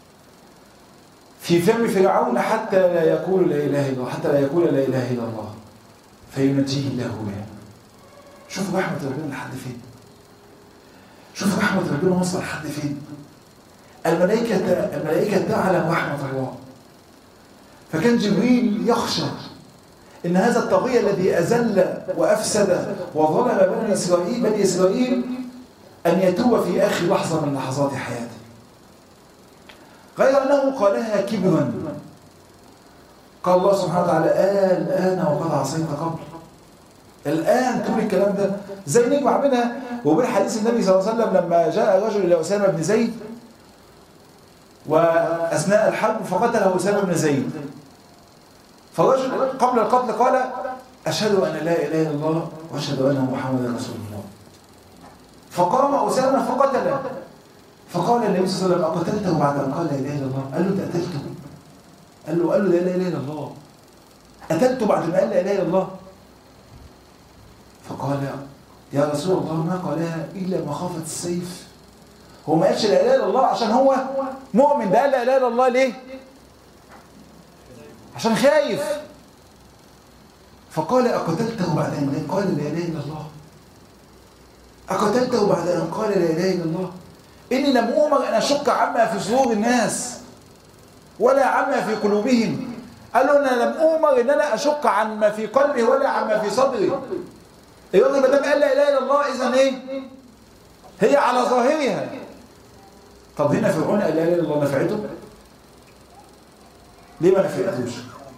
في فم فرعون حتى لا يقول لا إله إلا الله حتى لا يقول لا إله إلا الله فينجيه الله به شوفوا رحمة ربنا لحد فين شوفوا رحمة ربنا وصل لحد فين الملائكة الملائكة تعلم رحمة الله فكان جبريل يخشى إن هذا الطغية الذي أزل وأفسد وظلم بني إسرائيل بني إسرائيل أن يتوب في آخر لحظة من لحظات حياته غير أنه قالها كبرا قال الله سبحانه وتعالى آه الآن وقد عصيت قبل الآن تقول الكلام ده زي نجمع بينها وبين حديث النبي صلى الله عليه وسلم لما جاء رجل إلى أسامة بن زيد وأثناء الحرب فقتله أسامة بن زيد فالرجل قبل القتل قال أشهد أن لا إله إلا الله وأشهد أن محمدا رسول الله فقام أسامة فقتله فقال النبي صلى الله عليه وسلم أقتلته بعد أن قال لا إله إلا الله قال له أنت قتلته قال له قال له لا إله إلا الله قتلته بعد ما قال لا إله إلا الله فقال يا رسول الله ما قالها إلا مخافة السيف هو ما قالش لا إله إلا الله عشان هو مؤمن ده قال لا إله إلا الله ليه عشان خايف فقال أقتلته بعد أن قال لا إله إلا الله أقتلته بعد أن قال لا إله إلا الله إني لم أؤمر أن أشك عما في صدور الناس ولا عما في قلوبهم قالوا أنا لم أؤمر أن أنا أشك عن ما في قلبي ولا عن ما في صدري الراجل ما دام قال لا إله إلا الله إذا إيه؟ هي على ظاهرها طب هنا فرعون قال لا إله إلا الله نفعته؟ ليه ما نفعتوش؟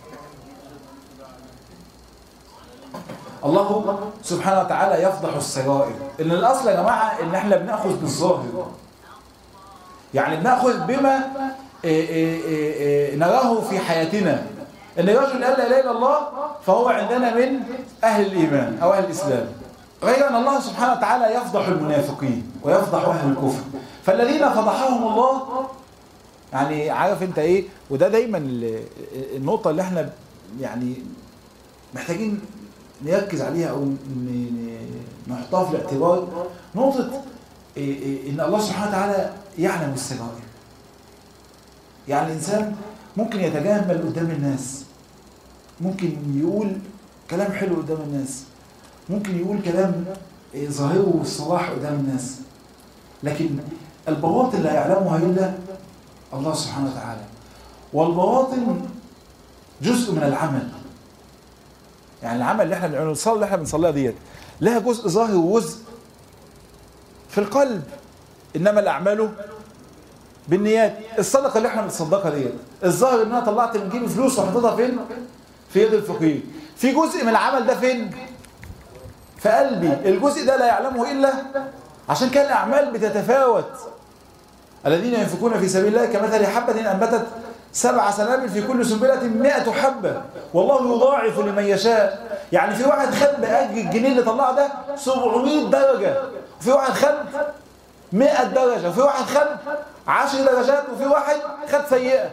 الله سبحانه وتعالى يفضح السرائر ان الاصل يا جماعه ان احنا بناخذ بالظاهر يعني بناخذ بما إيه إيه إيه نراه في حياتنا ان الرجل قال لا اله الا الله فهو عندنا من اهل الايمان او اهل الاسلام غير ان الله سبحانه وتعالى يفضح المنافقين ويفضح اهل الكفر فالذين فضحهم الله يعني عارف انت ايه وده دايما النقطه اللي احنا يعني محتاجين نركز عليها او نحطها في الاعتبار نقطة ان الله سبحانه وتعالى يعلم السرائر يعني الانسان ممكن يتجمل قدام الناس ممكن يقول كلام حلو قدام الناس ممكن يقول كلام ظاهره الصلاح قدام الناس لكن البواطن لا يعلمها الا الله سبحانه وتعالى والبواطن جزء من العمل يعني العمل اللي احنا بنعمله الصلاه اللي احنا بنصليها ديت لها جزء ظاهر وجزء في القلب انما الاعمال بالنيات الصدقه اللي احنا بنتصدقها ديت الظاهر ان انا طلعت من جيبي فلوس وحطيتها فين في يد الفقير في جزء من العمل ده فين في قلبي الجزء ده لا يعلمه إلا عشان كان الأعمال بتتفاوت الذين ينفقون في سبيل الله كمثل حبة أنبتت سبع سنابل في كل سنبلة مئة حبة والله يضاعف لمن يشاء يعني في واحد خد بأجل الجنيه اللي طلعه ده 700 درجة وفي واحد خد 100 درجة وفي واحد خد 10 درجات وفي واحد خد سيئة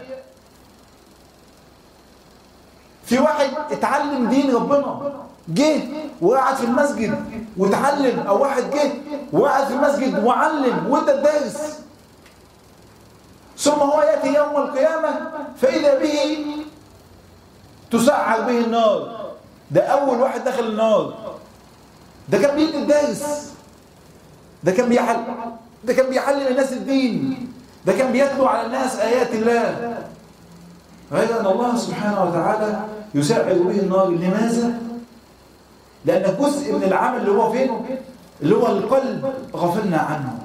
في واحد اتعلم دين ربنا جه وقعد في المسجد واتعلم او واحد جه وقعد في المسجد وعلم وادى الدرس ثم هو ياتي يوم القيامه فاذا به تسعر به النار ده اول واحد دخل النار ده كان بيدي الدرس ده كان بيعلم ده كان بيعلم الناس الدين ده كان بيتلو على الناس ايات الله غير ان الله سبحانه وتعالى يسعر به النار لماذا لأن جزء من العمل اللي هو فين اللي هو القلب غفلنا عنه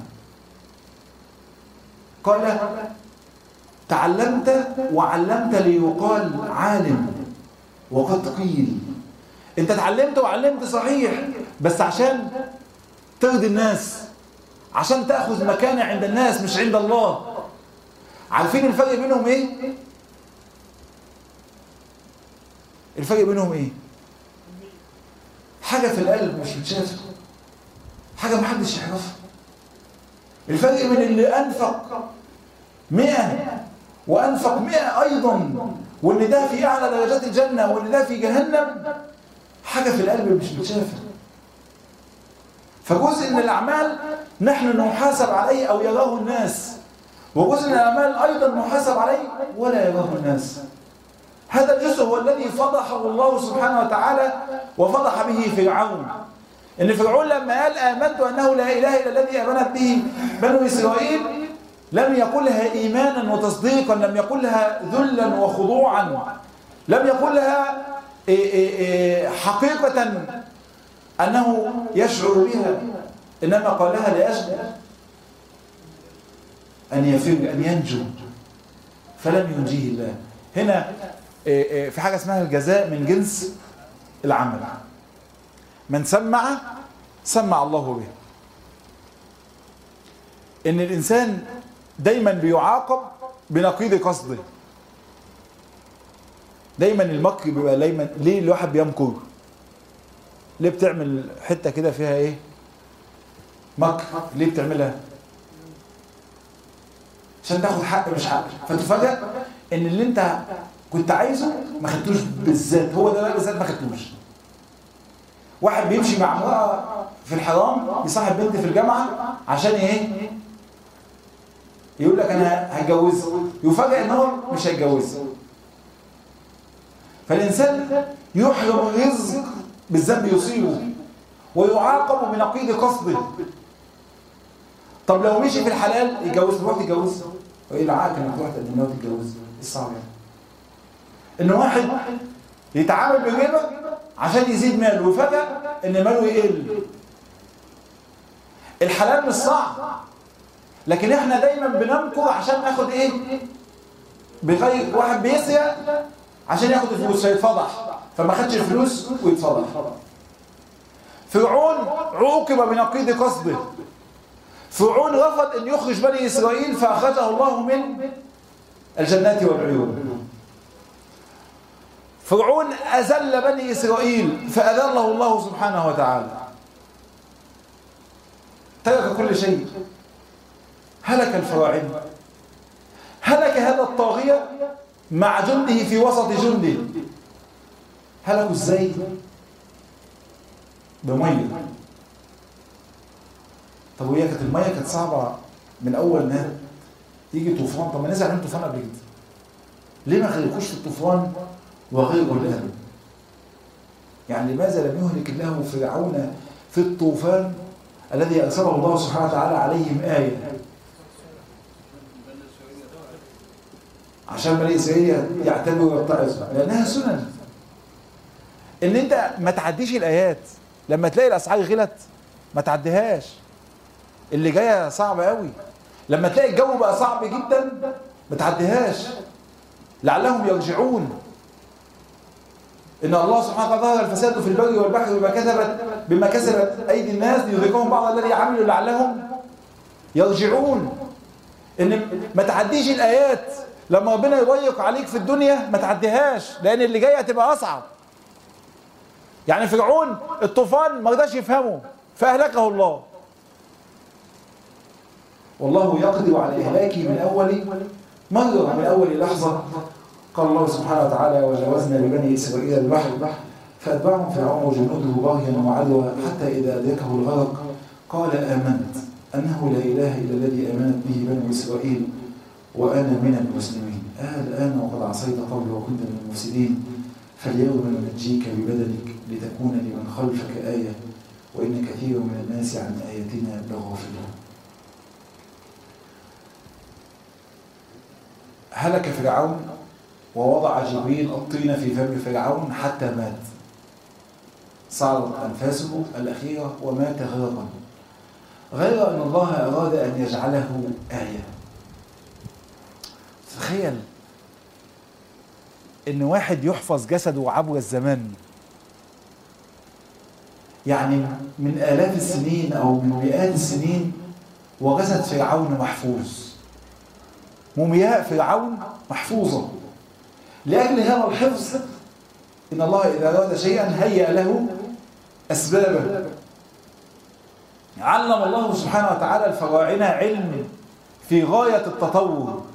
قال تعلمت وعلمت ليقال عالم وقد قيل انت اتعلمت وعلمت صحيح بس عشان ترضي الناس عشان تأخذ مكانة عند الناس مش عند الله عارفين الفرق بينهم ايه الفرق بينهم ايه حاجة في القلب مش متشافة حاجة محدش يعرفها الفرق بين اللي أنفق مئة وأنفق مئة أيضا واللي ده في أعلى درجات الجنة واللي ده في جهنم حاجة في القلب مش متشافة فجزء من الأعمال نحن نحاسب عليه أو يراه الناس وجزء من الأعمال أيضا نحاسب عليه ولا يراه الناس هذا الجزء هو الذي فضحه الله سبحانه وتعالى وفضح به فرعون ان فرعون لما قال آمنت أنه لا إله إلا الذي آمنت به بنو إسرائيل لم يقلها إيمانا وتصديقا لم يقلها ذلا وخضوعا لم يقلها حقيقة أنه يشعر بها إنما قالها لأجل أن يفر أن ينجو فلم ينجيه الله هنا في حاجة اسمها الجزاء من جنس العمل من سمع سمع الله به ان الانسان دايما بيعاقب بنقيض قصده دايما المكر بيبقى دايما ليه الواحد بيمكر ليه بتعمل حته كده فيها ايه مكر ليه بتعملها عشان تاخد حق مش حق فتفاجئ ان اللي انت كنت عايزه ما خدتوش بالذات هو ده بالذات ما خدتوش واحد بيمشي مع امرأة في الحرام يصاحب بنت في الجامعة عشان ايه يقول لك انا هتجوزها يفاجئ ان هو مش هيتجوزها فالانسان يحرم الرزق بالذنب يصيبه ويعاقب بنقيض قصده طب لو مشي في الحلال يتجوز تروح تتجوزها وايه العاقل انك تروح تقدم لها وتتجوزها ايه الصعب يعني ان واحد يتعامل بالربا عشان يزيد ماله وفجأة ان ماله يقل الحلال مش صعب لكن احنا دايما بنمكر عشان ناخد ايه بغير واحد بيسرق عشان ياخد الفلوس فيتفضح فما خدش الفلوس ويتفضح فرعون عوقب بنقيض قصده فرعون رفض ان يخرج بني اسرائيل فاخرجه الله من الجنات والعيون فرعون أذل بني إسرائيل فأذله الله سبحانه وتعالى ترك كل شيء هلك الفراعنة هلك هذا الطاغية مع جنده في وسط جنده هلكوا ازاي بمية طب وهي كانت المية كانت صعبة من أول ما يجي طوفان طب ما نزل عليهم طوفان قبل كده ليه ما خليكوش في الطوفان وغير الآن يعني لماذا لم يهلك الله فرعون في الطوفان الذي أرسله الله سبحانه وتعالى عليهم آية عشان بني إسرائيل يعتبروا ويتعظوا لأنها سنن إن أنت ما تعديش الآيات لما تلاقي الأسعار غلت ما تعديهاش اللي جاية صعبة قوي لما تلاقي الجو بقى صعب جدا ما تعديهاش لعلهم يرجعون إن الله سبحانه وتعالى ظهر الفساد في البر والبحر بما كسبت بما كسبت أيدي الناس ليذيقهم بعض الذي عملوا لعلهم يرجعون إن ما تعديش الآيات لما ربنا يضيق عليك في الدنيا ما تعديهاش لأن اللي جاي هتبقى أصعب يعني فرعون الطوفان ما رضاش يفهمه فأهلكه الله والله يقدر على إهلاكه من أول مرة من أول لحظة قال الله سبحانه وتعالى وجاوزنا ببني إسرائيل البحر فأتبعهم فرعون وجنوده باغيا وعدوا حتى إذا أدركه الغرق قال آمنت أنه لا إله إلا الذي آمنت به بنو إسرائيل وأنا من المسلمين آه الآن وقد عصيت قبل وكنت من المفسدين فاليوم ننجيك ببدنك لتكون لمن خلفك آية وإن كثير من الناس عن آياتنا لغافلون هلك فرعون ووضع جبريل الطين في فم فرعون حتى مات صارت أنفاسه الأخيرة ومات غرقا غير أن الله أراد أن يجعله آية تخيل ان واحد يحفظ جسده عبر الزمان يعني من آلاف السنين أو من مئات السنين وجسد فرعون محفوظ مومياء فرعون محفوظة لأجل هذا الحفظ إن الله إذا أراد شيئا هيأ له أسبابه علم الله سبحانه وتعالى الفراعنة علم في غاية التطور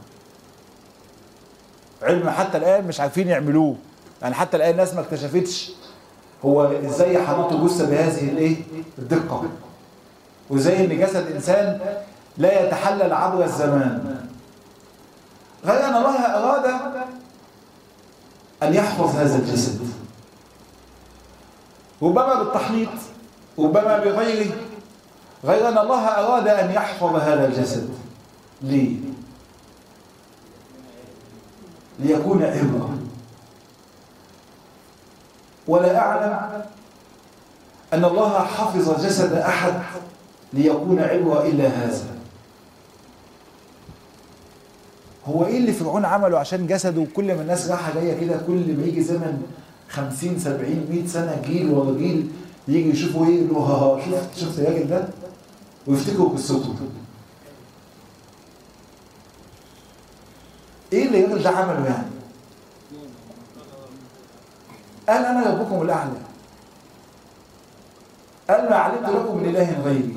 علم حتى الآن مش عارفين يعملوه يعني حتى الآن الناس ما اكتشفتش هو ازاي حنطوا جثة بهذه الايه الدقة وازاي ان جسد انسان لا يتحلل عبر الزمان غير ان الله اراد ان يحفظ هذا الجسد ربما بالتحنيط ربما بغيره غير ان الله اراد ان يحفظ هذا الجسد ليه ليكون عبرة ولا أعلم أن الله حفظ جسد أحد ليكون عبرة إلا هذا هو إيه اللي فرعون عمله عشان جسده كل ما الناس رايحة جاية كده كل ما يجي زمن 50 70 100 سنة جيل ورا جيل يجي يشوفوا ايه يقولوا ها شفت شفت الراجل ده ويفتكروا قصته ايه اللي الراجل ده عمله يعني قال انا ربكم الاعلى قال ما علمت لكم من اله غيري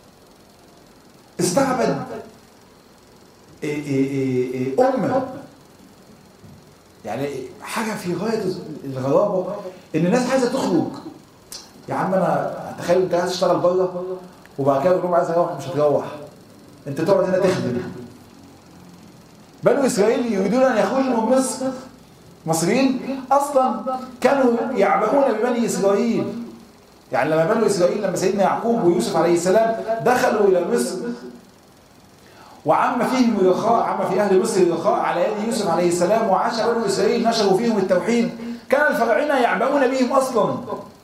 استعبد إيه إيه إيه إيه امه يعني حاجه في غايه الغرابه ان الناس عايزه تخرج يا عم انا تخيل انت عايز تشتغل بره وبعد كده تقول عايز اروح مش هتروح انت تقعد هنا تخدم بنو اسرائيل يريدون ان يخرجوا من مصر مصريين اصلا كانوا يعبؤون ببني اسرائيل يعني لما بنو اسرائيل لما سيدنا يعقوب ويوسف عليه السلام دخلوا الى مصر وعم فيهم الرخاء عم في اهل مصر الرخاء على يد يوسف عليه السلام وعاش بنو اسرائيل نشروا فيهم التوحيد كان الفراعنه يعبؤون بهم اصلا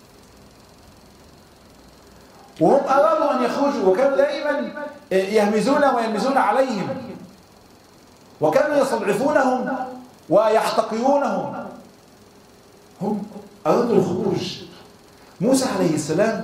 وهم ارادوا ان يخرجوا وكانوا دائما يهمزون ويلمزون عليهم وكانوا يستضعفونهم ويحتقرونهم هم أرادوا الخروج موسى عليه السلام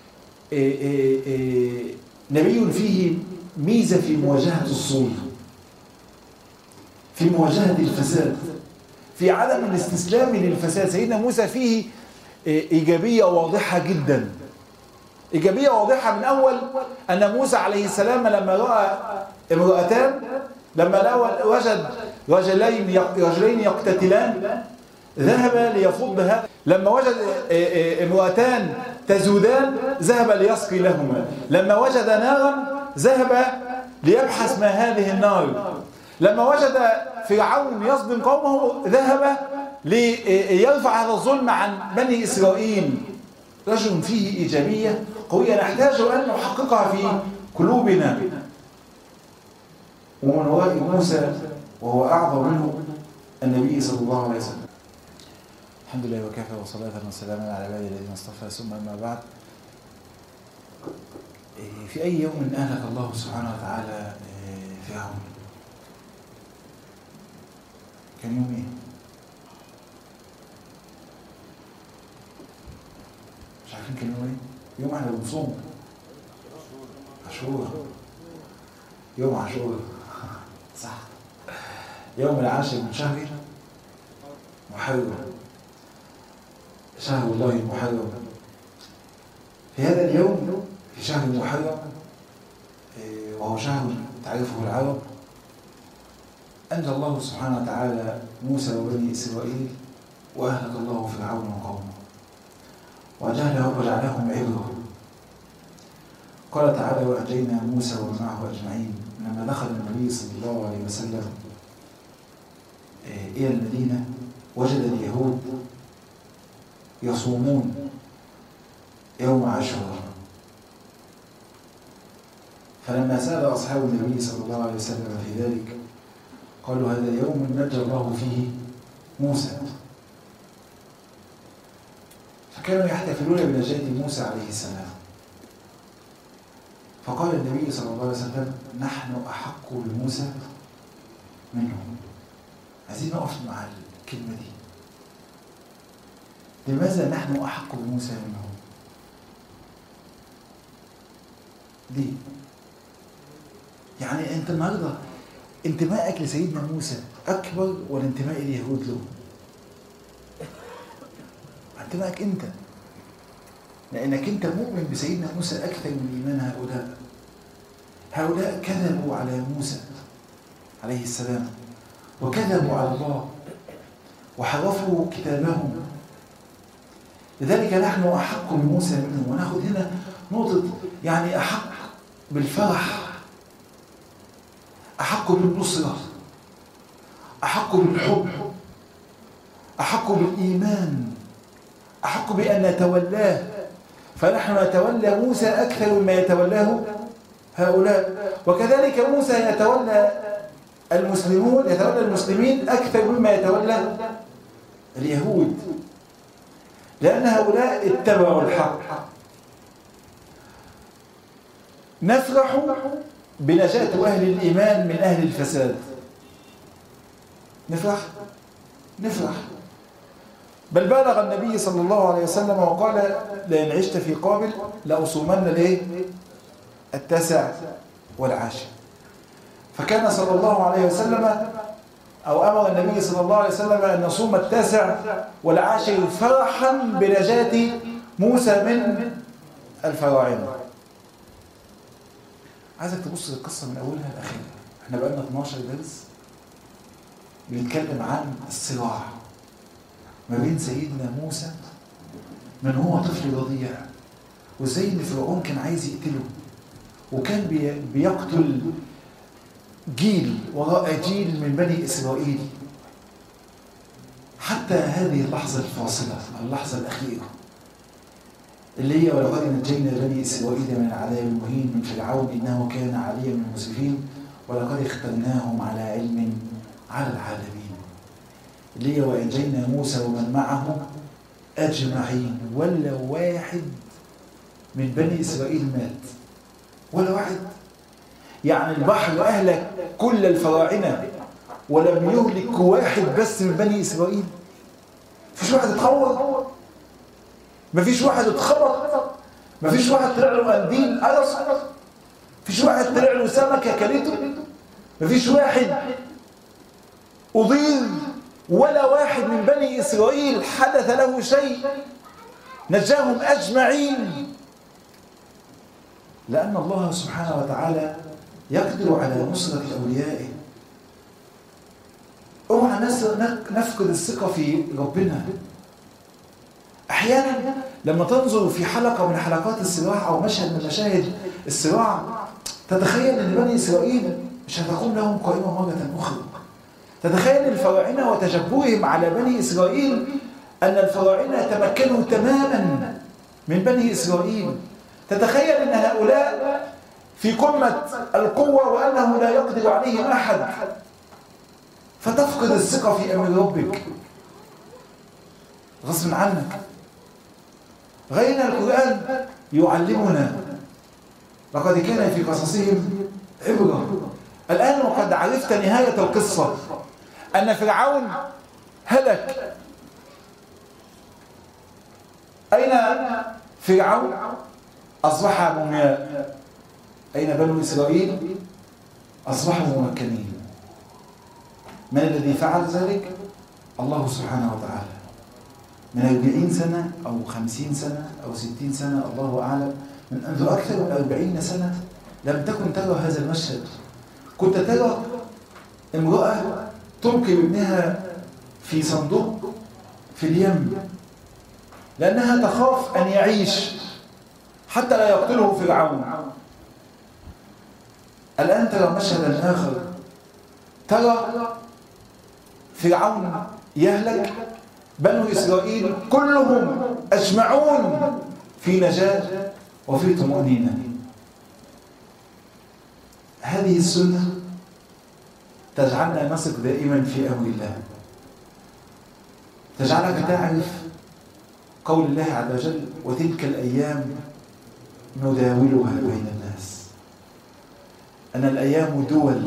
نبي فيه ميزة في مواجهة الظلم في مواجهة الفساد في عدم الاستسلام للفساد سيدنا موسى فيه إيجابية واضحة جدا إيجابية واضحة من أول أن موسى عليه السلام لما رأى امرأتان لما وجد رجلين رجلين يقتتلان ذهب ليفض هذا لما وجد امرأتان تزودان ذهب ليسقي لهما لما وجد نارا ذهب ليبحث ما هذه النار لما وجد فرعون يصدم قومه ذهب ليرفع هذا الظلم عن بني إسرائيل رجل فيه إيجابية قوية نحتاج أن نحققها في قلوبنا ومن وراء موسى وهو أعظم منه النبي صلى الله عليه وسلم الحمد لله وكفى وصلاة وسلاما على عباده الذين اصطفى ثم أما بعد في أي يوم أهلك الله سبحانه وتعالى فرعون كان يوم إيه؟ عارفين كان يوم ايه؟ يوم احنا بنصوم عاشوراء يوم عاشوراء صح يوم العاشر من شهر محرم شهر الله المحرم في هذا اليوم في شهر محرم وهو شهر تعرفه العرب أنجى الله سبحانه وتعالى موسى وبني إسرائيل وأهلك الله فرعون وقومه وجعله وجعلهم عبرة قال تعالى وأنجينا موسى ومن معه أجمعين لما دخل النبي صلى الله عليه وسلم إلى المدينة وجد اليهود يصومون يوم عاشوراء فلما سأل أصحاب النبي صلى الله عليه وسلم في ذلك قالوا هذا اليوم نجى الله فيه موسى فكانوا يحتفلون بنجاة موسى عليه السلام فقال النبي صلى الله عليه وسلم نحن أحق بموسى منهم عايزين نقف مع الكلمة دي لماذا نحن أحق بموسى منهم ليه يعني انت النهارده انتمائك لسيدنا موسى اكبر ولا انتماء اليهود له انتمائك انت لانك انت مؤمن بسيدنا موسى اكثر من ايمان هؤلاء هؤلاء كذبوا على موسى عليه السلام وكذبوا على الله وحرفوا كتابهم لذلك نحن احق بموسى منهم وناخذ هنا نقطه يعني احق بالفرح أحق بالنصرة أحق بالحب أحق بالإيمان أحق بأن نتولاه فنحن نتولى موسى أكثر مما يتولاه هؤلاء وكذلك موسى يتولى المسلمون يتولى المسلمين أكثر مما يتولى اليهود لأن هؤلاء اتبعوا الحق نفرح بنجاة أهل الإيمان من أهل الفساد نفرح نفرح بل بالغ النبي صلى الله عليه وسلم وقال لئن عشت في قابل لأصومن الايه التاسع والعاشر فكان صلى الله عليه وسلم أو أمر النبي صلى الله عليه وسلم أن نصوم التاسع والعاشر فرحا بنجاة موسى من الفراعنة عايزك تبص للقصة من أولها لآخرها احنا بقالنا 12 درس بنتكلم عن الصراع ما بين سيدنا موسى من هو طفل رضيع وازاي ان فرعون كان عايز يقتله وكان بيقتل جيل وراء جيل من بني اسرائيل حتى هذه اللحظة الفاصلة اللحظة الأخيرة اللي هي ولقد نجينا بني إسرائيل من العذاب المهين من فرعون إنه كان عليا من المسرفين ولقد اخترناهم على علم على العالمين اللي هي وأنجينا موسى ومن معه أجمعين ولا واحد من بني إسرائيل مات ولا واحد يعني البحر أهلك كل الفراعنة ولم يهلك واحد بس من بني إسرائيل مفيش واحد اتخور مفيش واحد اتخبط مفيش واحد طلع له قنديل قرص مفيش واحد طلع له سمكة كلته مفيش واحد أضيل ولا واحد من بني إسرائيل حدث له شيء نجاهم أجمعين لأن الله سبحانه وتعالى يقدر على نصرة أوليائه اوعى نفقد الثقة في ربنا أحيانا لما تنظر في حلقة من حلقات الصراع أو مشهد من مشاهد الصراع تتخيل أن بني إسرائيل مش هتقوم لهم قائمة مرة أخرى تتخيل الفراعنة وتجبرهم على بني إسرائيل أن الفراعنة تمكنوا تماما من بني إسرائيل تتخيل أن هؤلاء في قمة القوة وأنه لا يقدر عليهم أحد فتفقد الثقة في أمر ربك غصب عنك غيرنا القرآن يعلمنا لقد كان في قصصهم عبرة الآن وقد عرفت نهاية القصة أن فرعون هلك أين فرعون أصبح مومياء أين بنو إسرائيل أصبحوا ممكنين من الذي فعل ذلك الله سبحانه وتعالى من 40 سنة أو 50 سنة أو 60 سنة الله أعلم من منذ أكثر من 40 سنة لم تكن ترى هذا المشهد كنت ترى امرأة تلقي ابنها في صندوق في اليم لأنها تخاف أن يعيش حتى لا يقتله فرعون الآن ترى مشهدا آخر ترى فرعون يهلك بنو إسرائيل كلهم أجمعون في نجاة وفي طمأنينة هذه السنة تجعلنا نثق دائما في أمر الله تجعلك تعرف قول الله عز وجل وتلك الأيام نداولها بين الناس أن الأيام دول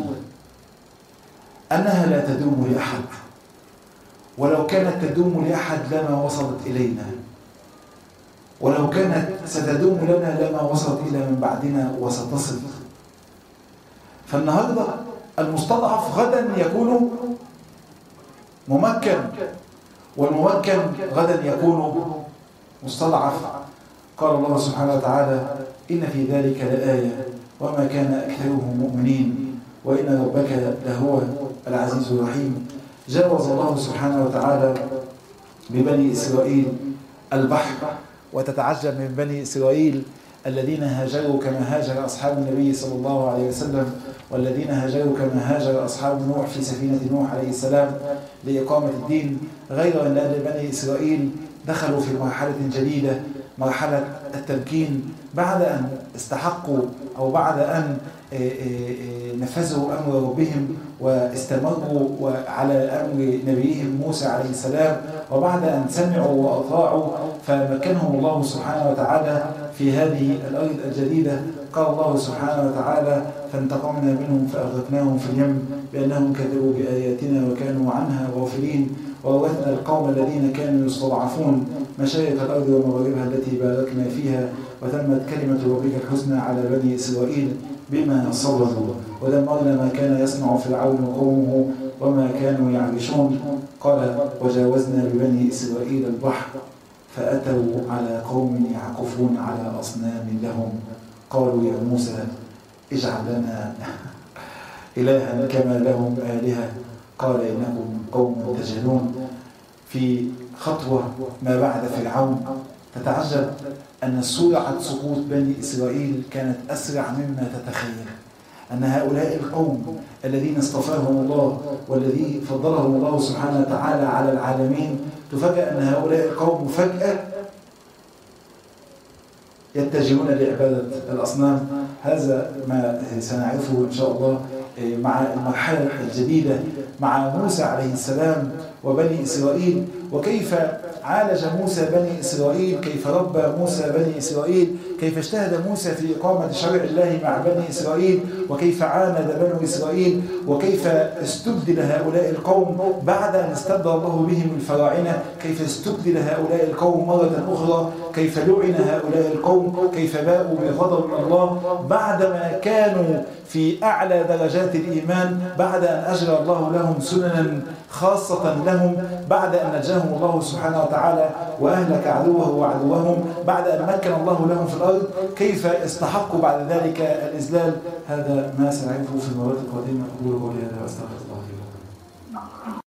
أنها لا تدوم لأحد ولو كانت تدوم لأحد لما وصلت إلينا ولو كانت ستدوم لنا لما وصلت إلى من بعدنا وستصل فالنهاردة المستضعف غدا يكون ممكن والممكن غدا يكون مستضعف قال الله سبحانه وتعالى إن في ذلك لآية وما كان أكثرهم مؤمنين وإن ربك لهو العزيز الرحيم جاوز الله سبحانه وتعالى ببني إسرائيل البحر وتتعجب من بني إسرائيل الذين هاجروا كما هاجر أصحاب النبي صلى الله عليه وسلم والذين هاجروا كما هاجر أصحاب نوح في سفينة نوح عليه السلام لإقامة الدين غير أن أهل بني إسرائيل دخلوا في مرحلة جديدة مرحلة التمكين بعد أن استحقوا أو بعد أن نفذوا أمر ربهم واستمروا على أمر نبيهم موسى عليه السلام وبعد أن سمعوا وأطاعوا فمكنهم الله سبحانه وتعالى في هذه الأرض الجديدة قال الله سبحانه وتعالى فانتقمنا منهم فأغرقناهم في اليم بأنهم كذبوا بآياتنا وكانوا عنها غافلين وورثنا القوم الذين كانوا يستضعفون مشارق الأرض ومغاربها التي باركنا فيها وتمت كلمة ربك الحسنى على بني إسرائيل بما صبروا ودمرنا ما كان يصنع فرعون وقومه وما كانوا يعرشون قال وجاوزنا ببني إسرائيل البحر فأتوا على قوم يعكفون على أصنام لهم قالوا يا موسى اجعل لنا إلها كما لهم آلهة قال إنكم قوم تجهلون في خطوة ما بعد فرعون تتعجب أن سرعة سقوط بني إسرائيل كانت أسرع مما تتخيل أن هؤلاء القوم الذين اصطفاهم الله والذي فضلهم الله سبحانه وتعالى على العالمين تفاجأ أن هؤلاء القوم فجأة يتجهون لعبادة الأصنام هذا ما سنعرفه إن شاء الله مع المرحلة الجديدة مع موسى عليه السلام وبني إسرائيل وكيف عالج موسى بني إسرائيل كيف ربى موسى بني إسرائيل كيف اجتهد موسى في إقامة شرع الله مع بني إسرائيل وكيف عاند بنو إسرائيل وكيف استبدل هؤلاء القوم بعد أن استبدل الله بهم الفراعنة كيف استبدل هؤلاء القوم مرة أخرى كيف لعن هؤلاء القوم كيف باءوا بغضب من الله بعدما كانوا في أعلى درجات الإيمان بعد أن أجرى الله لهم سننا خاصة لهم بعد أن نجاهم الله سبحانه وتعالى وأهلك عدوه وعدوهم بعد أن مكن الله لهم في الأرض كيف استحقوا بعد ذلك الإذلال هذا ما سنعرفه في المرات القادمة أقول قولي هذا وأستغفر الله لي